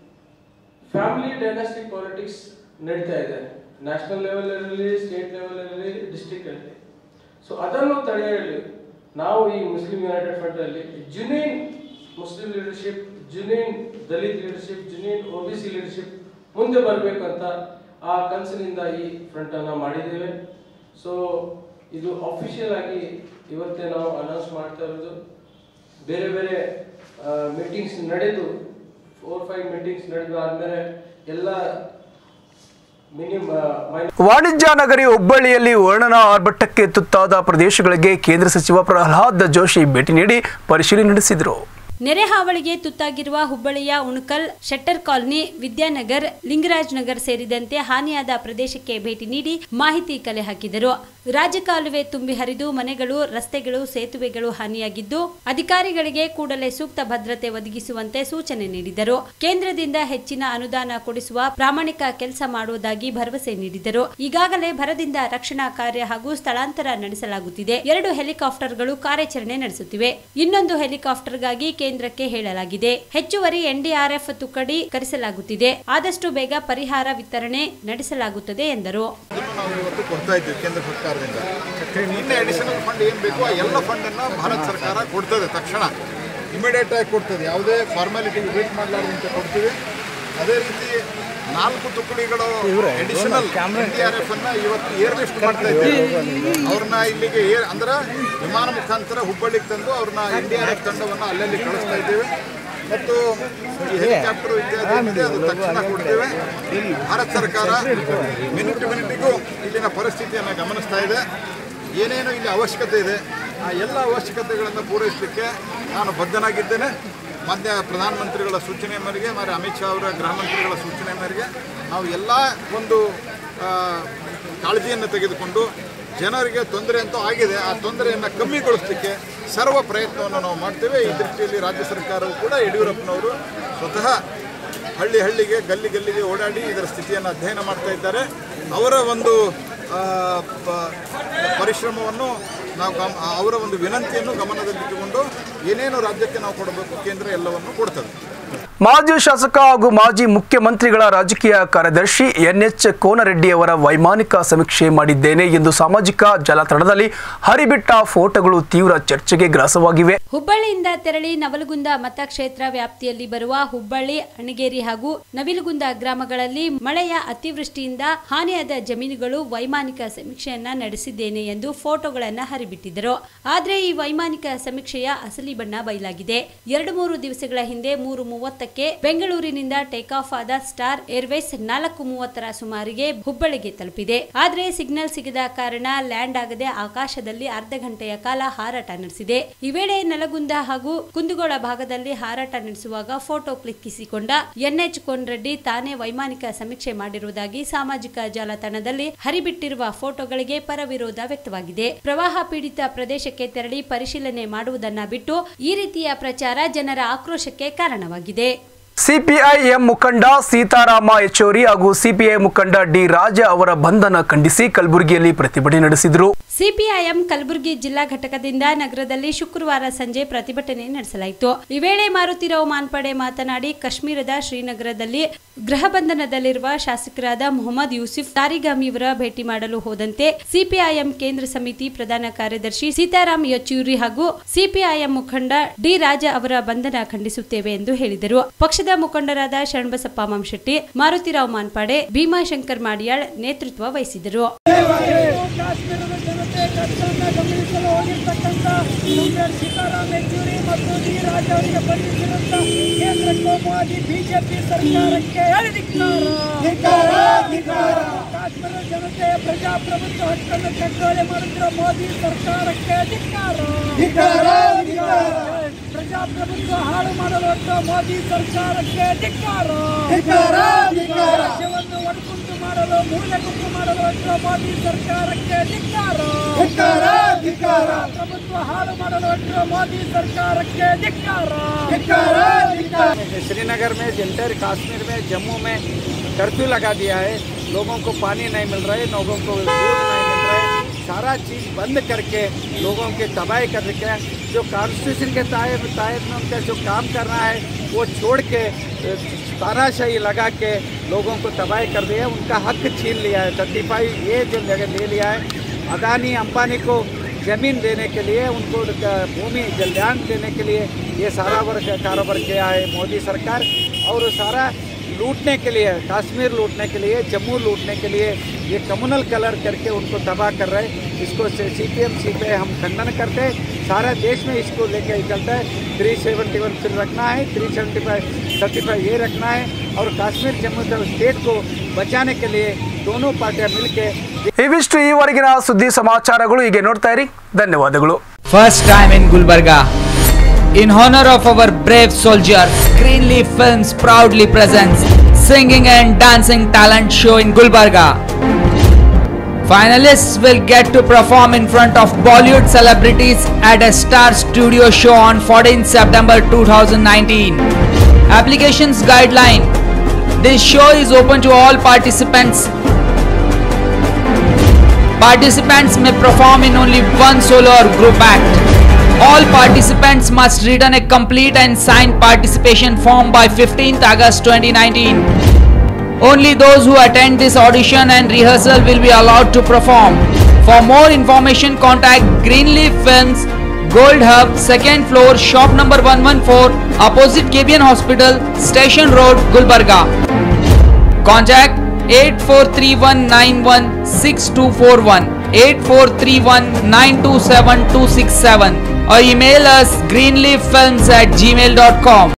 ಫ್ಯಾಮಿಲಿ ಡೈನಾಸ್ಟಿಕ್ ಪಾಲಿಟಿಕ್ಸ್ ನಡೀತಾ ಇದೆ ನ್ಯಾಷನಲ್ ಲೆವೆಲ್ ಇರಲಿ ಸ್ಟೇಟ್ ಲೆವೆಲ್ ಇರಲಿ ಡಿಸ್ಟ್ರಿಕ್ಟ್ ಇರಲಿ ಸೊ ಅದನ್ನು ತಡೆಯಲು ನಾವು ಈ ಮುಸ್ಲಿಂ ಯುನೈಟೆಡ್ ಫ್ರಂಟ್ ಅಲ್ಲಿ genuine Muslim leadership genuine Dalit leadership genuine O B C leadership ಮುಂದೆ ಬರಬೇಕಂತ ಆ ಕನಸಿನಿಂದ ಈ ಫ್ರಂಟ್ ಅನ್ನ ಮಾಡಿದ್ದೇವೆ ಸೊ ಇದು ಅಫಿಷಿಯಲ್ ಆಗಿ ಇವತ್ತೇ ನಾವು ಅನೌನ್ಸ್ ಮಾಡ್ತಾ ಇರೋದು ಬೇರೆ ಬೇರೆ ಮೀಟಿಂಗ್ಸ್ ನಡೆದು ಫೋರ್ ಫೈವ್ ಮೀಟಿಂಗ್ಸ್ ನಡೆದು ಆದ್ಮೇಲೆ ಎಲ್ಲ ಮಿನಿಮಮ್ ವಾಣಿಜ್ಯ ನಗರಿ ಹುಬ್ಬಳ್ಳಿಯಲ್ಲಿ ವರ್ಣನ ಆರ್ಭಟಕ್ಕೆ ತುತ್ತಾದ ಪ್ರದೇಶಗಳಿಗೆ ಕೇಂದ್ರ ಸಚಿವ ಪ್ರಹ್ಲಾದ್ ಜೋಶಿ ಭೇಟಿ ನೀಡಿ ಪರಿಶೀಲನೆ ನಡೆಸಿದರು ನೆರೆ ಹಾವಳಿಗೆ ತುತ್ತಾಗಿರುವ ಹುಬ್ಬಳ್ಳಿಯ ಉಣಕಲ್ ಶೆಟ್ಟರ್ ಕಾಲನಿ ವಿದ್ಯಾನಗರ್ ಲಿಂಗರಾಜ್ ನಗರ್ ಸೇರಿದಂತೆ ಹಾನಿಯಾದ ಪ್ರದೇಶಕ್ಕೆ ಭೇಟಿ ನೀಡಿ ಮಾಹಿತಿ ಕಲೆ ಹಾಕಿದರು ರಾಜಕಾಲುವೆ ತುಂಬಿ ಹರಿದು ಮನೆಗಳು ರಸ್ತೆಗಳು ಸೇತುವೆಗಳು ಹಾನಿಯಾಗಿದ್ದು ಅಧಿಕಾರಿಗಳಿಗೆ ಕೂಡಲೇ ಸೂಕ್ತ ಭದ್ರತೆ ಒದಗಿಸುವಂತೆ ಸೂಚನೆ ನೀಡಿದರು ಕೇಂದ್ರದಿಂದ ಹೆಚ್ಚಿನ ಅನುದಾನ ಕೊಡಿಸುವ ಪ್ರಾಮಾಣಿಕ ಕೆಲಸ ಮಾಡುವುದಾಗಿ ಭರವಸೆ ನೀಡಿದರು ಈಗಾಗಲೇ ಭರದಿಂದ ರಕ್ಷಣಾ ಕಾರ್ಯ ಹಾಗೂ ಸ್ಥಳಾಂತರ ನಡೆಸಲಾಗುತ್ತಿದೆ ಎರಡು ಹೆಲಿಕಾಪ್ಟರ್ಗಳು ಕಾರ್ಯಾಚರಣೆ ನಡೆಸುತ್ತಿವೆ ಇನ್ನೊಂದು ಹೆಲಿಕಾಪ್ಟರ್ಗಾಗಿ ಕೇಂದ್ರಕ್ಕೆ ಹೇಳಲಾಗಿದೆ ಹೆಚ್ಚುವರಿ ಎನ್ಡಿಆರ್ಎಫ್ ತುಕಡಿ ಕರೆಸಲಾಗುತ್ತಿದೆ ಆದಷ್ಟು ಬೇಗ ಪರಿಹಾರ ವಿತರಣೆ ನಡೆಸಲಾಗುತ್ತದೆ ಎಂದರು ನಾವು ಇವತ್ತು ಕೊಡ್ತಾ ಇದ್ದೀವಿ ಕೇಂದ್ರ ಸರ್ಕಾರದಿಂದ ನಿನ್ನೆ ಅಡಿಷನಲ್ ಫಂಡ್ ಏನು ಬೇಕು ಆ ಎಲ್ಲ ಫಂಡನ್ನು ಭಾರತ ಸರ್ಕಾರ ಕೊಡ್ತದೆ ತಕ್ಷಣ ಇಮಿಡಿಯೇಟ್ ಆಗಿ ಕೊಡ್ತದೆ ಯಾವುದೇ ಫಾರ್ಮಾಲಿಟಿ ವೇಟ್ ಮಾಡಲಾರ್ದಂತೆ ಕೊಡ್ತೀವಿ ಅದೇ ರೀತಿ ನಾಲ್ಕು ತುಕಡಿಗಳು additional N D R F ಅನ್ನ ಇವತ್ತು ಏರ್ ಲಿಫ್ಟ್ ಮಾಡ್ತಾ ಇದ್ದೀವಿ ಅವ್ರನ್ನ ಇಲ್ಲಿಗೆ ಏರ್ ಅಂದ್ರೆ ವಿಮಾನ ಮುಖಾಂತರ ಹುಬ್ಬಳ್ಳಿಗೆ ತಂದು ಅವ್ರನ್ನ ಎನ್ ಡಿ ಆರ್ ಎಫ್ ತಂಡವನ್ನು ಅಲ್ಲಲ್ಲಿ ಕಳಿಸ್ತಾ ಇದ್ದೇವೆ ಮತ್ತು ಈ ಹೆಲಿಕಾಪ್ಟರ್ ಇತ್ಯಾದಿ ಏನಿದೆ ಅದು ತಕ್ಷಣ ಕೊಡ್ತೇವೆ ಭಾರತ ಸರ್ಕಾರ ಮಿನಿಟ್ ಮಿನಿಟಿಗೂ ಇಲ್ಲಿನ ಪರಿಸ್ಥಿತಿಯನ್ನು ಗಮನಿಸ್ತಾ ಇದೆ ಏನೇನು ಇಲ್ಲಿ ಅವಶ್ಯಕತೆ ಇದೆ ಆ ಎಲ್ಲ ಅವಶ್ಯಕತೆಗಳನ್ನು ಪೂರೈಸಲಿಕ್ಕೆ ನಾನು ಬದ್ಧನಾಗಿದ್ದೇನೆ ಮಧ್ಯ ಪ್ರಧಾನಮಂತ್ರಿಗಳ ಸೂಚನೆ ಮೇರೆಗೆ ಮತ್ತು ಅಮಿತ್ ಶಾ ಅವರ ಗೃಹ ಮಂತ್ರಿಗಳ ಸೂಚನೆ ಮೇರೆಗೆ ನಾವು ಎಲ್ಲ ಒಂದು ಆ, ಕಾಳಜಿಯನ್ನು ತೆಗೆದುಕೊಂಡು ಜನರಿಗೆ ತೊಂದರೆ ಅಂತೂ ಆಗಿದೆ ಆ ತೊಂದರೆಯನ್ನು ಕಮ್ಮಿಗೊಳಿಸಲಿಕ್ಕೆ ಸರ್ವ ಪ್ರಯತ್ನವನ್ನು ನಾವು ಮಾಡ್ತೇವೆ ಈ ದೃಷ್ಟಿಯಲ್ಲಿ ರಾಜ್ಯ ಸರ್ಕಾರವು ಕೂಡ ಯಡಿಯೂರಪ್ಪನವರು ಸ್ವತಃ ಹಳ್ಳಿ ಹಳ್ಳಿಗೆ ಗಲ್ಲಿ ಗಲ್ಲಿಗೆ ಓಡಾಡಿ ಇದರ ಸ್ಥಿತಿಯನ್ನು ಅಧ್ಯಯನ ಮಾಡ್ತಾ ಇದ್ದಾರೆ ಅವರ ಒಂದು ಆ, ಪ- ಪರಿಶ್ರಮವನ್ನು ನಾವು ಗಮ ಅವರ ಒಂದು ವಿನಂತಿಯನ್ನು ಗಮನದಲ್ಲಿಟ್ಟುಕೊಂಡು ಏನೇನು ರಾಜ್ಯಕ್ಕೆ ನಾವು ಕೊಡಬೇಕು ಕೇಂದ್ರ ಎಲ್ಲವನ್ನು ಕೊಡ್ತದೆ ಮಾಜಿ ಶಾಸಕ ಹಾಗೂ ಮಾಜಿ ಮುಖ್ಯಮಂತ್ರಿಗಳ ರಾಜಕೀಯ ಕಾರ್ಯದರ್ಶಿ ಎನ್ಎಚ್ ಕೋನರೆಡ್ಡಿ ಅವರ ವೈಮಾನಿಕ ಸಮೀಕ್ಷೆ ಮಾಡಿದ್ದೇನೆ ಎಂದು ಸಾಮಾಜಿಕ ಜಾಲತಾಣದಲ್ಲಿ ಹರಿಬಿಟ್ಟ ಫೋಟೋಗಳು ತೀವ್ರ ಚರ್ಚೆಗೆ ಗ್ರಾಸವಾಗಿವೆ ಹುಬ್ಬಳ್ಳಿಯಿಂದ ತೆರಳಿ ನವಲಗುಂದ ಮತಕ್ಷೇತ್ರ ವ್ಯಾಪ್ತಿಯಲ್ಲಿ ಬರುವ ಹುಬ್ಬಳ್ಳಿ ಅಣಗೇರಿ ಹಾಗೂ ನವಿಲುಗುಂದ ಗ್ರಾಮಗಳಲ್ಲಿ ಮಳೆಯ ಅತಿವೃಷ್ಟಿಯಿಂದ ಹಾನಿಯಾದ ಜಮೀನುಗಳು ವೈಮಾನಿಕ ಸಮೀಕ್ಷೆಯನ್ನ ನಡೆಸಿದ್ದೇನೆ ಎಂದು ಫೋಟೋಗಳನ್ನ ಹರಿಬಿಟ್ಟಿದ್ದರು ಆದ್ರೆ ಈ ವೈಮಾನಿಕ ಸಮೀಕ್ಷೆಯ ಅಸಲಿ ಬಣ್ಣ ಬಯಲಾಗಿದೆ ಎರಡು ಮೂರು ದಿವಸಗಳ ಹಿಂದೆ ಮೂರು ಮೂವತ್ತು ಮೂವತ್ತಕ್ಕೆ ಬೆಂಗಳೂರಿನಿಂದ ಟೇಕ್ ಆಫ್ ಆದ ಸ್ಟಾರ್ ಏರ್ವೇಸ್ ನಾಲ್ಕು ಮೂವತ್ತರ ಸುಮಾರಿಗೆ ಹುಬ್ಬಳ್ಳಿಗೆ ತಲುಪಿದೆ ಆದರೆ ಸಿಗ್ನಲ್ ಸಿಗದ ಕಾರಣ ಲ್ಯಾಂಡ್ ಆಗದೆ ಆಕಾಶದಲ್ಲಿ ಅರ್ಧ ಗಂಟೆಯ ಕಾಲ ಹಾರಾಟ ನಡೆಸಿದೆ ಈ ವೇಳೆ ನಲಗುಂದ ಹಾಗೂ ಕುಂದಗೋಳ ಭಾಗದಲ್ಲಿ ಹಾರಾಟ ನಡೆಸುವಾಗ ಫೋಟೋ ಕ್ಲಿಕ್ಕಿಸಿಕೊಂಡ ಎನ್ಎಚ್ ರೆಡ್ಡಿ ತಾನೇ ವೈಮಾನಿಕ ಸಮೀಕ್ಷೆ ಮಾಡಿರುವುದಾಗಿ ಸಾಮಾಜಿಕ ಜಾಲತಾಣದಲ್ಲಿ ಹರಿಬಿಟ್ಟಿರುವ ಫೋಟೋಗಳಿಗೆ ಪರವಿರೋಧ ವ್ಯಕ್ತವಾಗಿದೆ ಪ್ರವಾಹ ಪೀಡಿತ ಪ್ರದೇಶಕ್ಕೆ ತೆರಳಿ ಪರಿಶೀಲನೆ ಮಾಡುವುದನ್ನ ಬಿಟ್ಟು ಈ ರೀತಿಯ ಪ್ರಚಾರ ಜನರ ಆಕ್ರೋಶಕ್ಕೆ ಕಾರಣವಾಗಿದೆ ಸಿಪಿಐಎಂ ಮುಖಂಡ ಸೀತಾರಾಮ ಯೆಚೂರಿ ಹಾಗೂ ಸಿಪಿಐ ಮುಖಂಡ ಡಿ ರಾಜ ಅವರ ಬಂಧನ ಖಂಡಿಸಿ ಕಲಬುರಗಿಯಲ್ಲಿ ಪ್ರತಿಭಟನೆ ನಡೆಸಿದರು ಸಿಪಿಐಎಂ ಕಲಬುರಗಿ ಜಿಲ್ಲಾ ಘಟಕದಿಂದ ನಗರದಲ್ಲಿ ಶುಕ್ರವಾರ ಸಂಜೆ ಪ್ರತಿಭಟನೆ ನಡೆಸಲಾಯಿತು ಈ ವೇಳೆ ಮಾರುತಿರಾವ್ ಮಾನ್ಪಡೆ ಮಾತನಾಡಿ ಕಾಶ್ಮೀರದ ಶ್ರೀನಗರದಲ್ಲಿ ಗೃಹ ಬಂಧನದಲ್ಲಿರುವ ಶಾಸಕರಾದ ಮೊಹಮ್ಮದ್ ಯೂಸುಫ್ ತಾರಿಗಾಮಿಯವರ ಭೇಟಿ ಮಾಡಲು ಹೋದಂತೆ ಸಿಪಿಐಎಂ ಕೇಂದ್ರ ಸಮಿತಿ ಪ್ರಧಾನ ಕಾರ್ಯದರ್ಶಿ ಸೀತಾರಾಮ್ ಯೆಚೂರಿ ಹಾಗೂ ಸಿಪಿಐಎಂ ಮುಖಂಡ ಡಿ ರಾಜ ಅವರ ಬಂಧನ ಖಂಡಿಸುತ್ತೇವೆ ಎಂದು ಹೇಳಿದರು ಪಕ್ಷದ ಮುಖಂಡರಾದ ಶರಣಬಸಪ್ಪ ಮಂಶೆಟ್ಟಿ ಮಾರುತಿರಾವ್ ಮಾನ್ಪಾಡೆ ಭೀಮಾಶಂಕರ್ ಮಾಡಿಯಾಳ್ ನೇತೃತ್ವ ವಹಿಸಿದರು ಕಾಶ್ಮೀರದ ಜನತೆ ಕಷ್ಟವನ್ನು ಗಮನಿಸಲು ಹೋಗಿರ್ತಕ್ಕಂಥ ಕಾಂಗ್ರೆಸ್ ಸೀತಾರಾಮ್ ಯೆಚೂರಿ ಮತ್ತು ಡಿ ರಾಜ ಅವರಿಗೆ ಬಂಧಿಸಿದಂತ ಕೇಂದ್ರ ಕೋಮುವಾದಿ ಬಿಜೆಪಿ ಸರ್ಕಾರಕ್ಕೆ ಧಿಕ್ಕಾರ. ಕಾಶ್ಮೀರದ ಜನತೆಯ ಪ್ರಜಾಪ್ರಭುತ್ವ ಹಕ್ಕನ್ನು ಕಗ್ಗೊಲೆ ಮಾಡುತ್ತಿರುವ ಮೋದಿ ಸರ್ಕಾರಕ್ಕೆ ಧಿಕ್ಕಾರ. ಪ್ರಜಾಪ್ರಭುತ್ವ ಹಾಳು ಮಾಡಲು ಹೊರಟ ಮೋದಿ ಸರ್ಕಾರಕ್ಕೆ ಧಿಕ್ಕಾರ ದೇಶವನ್ನು ಒಡಕುಂಟು ಮಾಡಲು ಮೂಲೆ ಗುಂಪು ಮಾಡಲು ಹೊರಟ ಮೋದಿ ಸರ್ಕಾರಕ್ಕೆ ಧಿಕ್ಕಾರ ಪ್ರಭುತ್ವ ಹಾಳು ಮಾಡಲು ಹೊರಟ ಮೋದಿ ಸರ್ಕಾರಕ್ಕೆ ಧಿಕ್ಕಾರ श्रीनगर में इंटर कश्मीर में जम्मू में कर्फ्यू लगा दिया है लोगों को पानी नहीं मिल रहा है लोगों को दूध नहीं मिल रहा है सारा चीज़ बंद करके लोगों की तबाही कर रखे हैं जो कॉन्स्टिट्यूशन के तहत तहत में उनका जो काम करना है वो छोड़ के अ, तानाशाही लगा के लोगों को तबाही कर दिया है उनका हक छीन लिया है थर्टी फाइव ये जो जगह ले लिया है अदानी अंबानी को ज़मीन देने के लिए उनको क- भूमि जलयान देने के लिए ये सारा वर्ग कारोबार किया है मोदी सरकार और सारा लूटने के लिए कश्मीर लूटने के लिए जम्मू लूटने के लिए ये कम्युनल कलर करके उनको तबाह कर रहे हैं इसको सी पी एम सी पे हम खंडन करते हैं सारा देश में इसको लेके चलता है थ्री सेवेंटी वन फिर रखना है three seventy five thirty five ये रखना है और कश्मीर जम्मू स्टेट को बचाने के लिए दोनों पार्टियां मिलके ಇವಿಷ್ಟು ಈವರೆಗಿನ ಸುದ್ದಿ ಸಮಾಚಾರಗಳು ಹೀಗೆ ನೋಡ್ತಾ ಇರಿ ಧನ್ಯವಾದಗಳು First time in Gulbarga. In honor of our brave soldiers, Greenleaf Films proudly presents singing and dancing talent show in Gulbarga. Finalists will get to perform in front of Bollywood celebrities at a star studio show on 14 September 2019. Applications guideline. This show is open to all participants Participants may perform in only one solo or group act. All participants must return a complete and signed participation form by 15th August 2019. Only those who attend this audition and rehearsal will be allowed to perform. For more information, contact Greenleaf Films, Gold Hub, second floor, shop number 114, opposite KBN Hospital, Station Road, Gulbarga. Contact 8431916241 8431927267 or email us greenleaffilms at gmail.com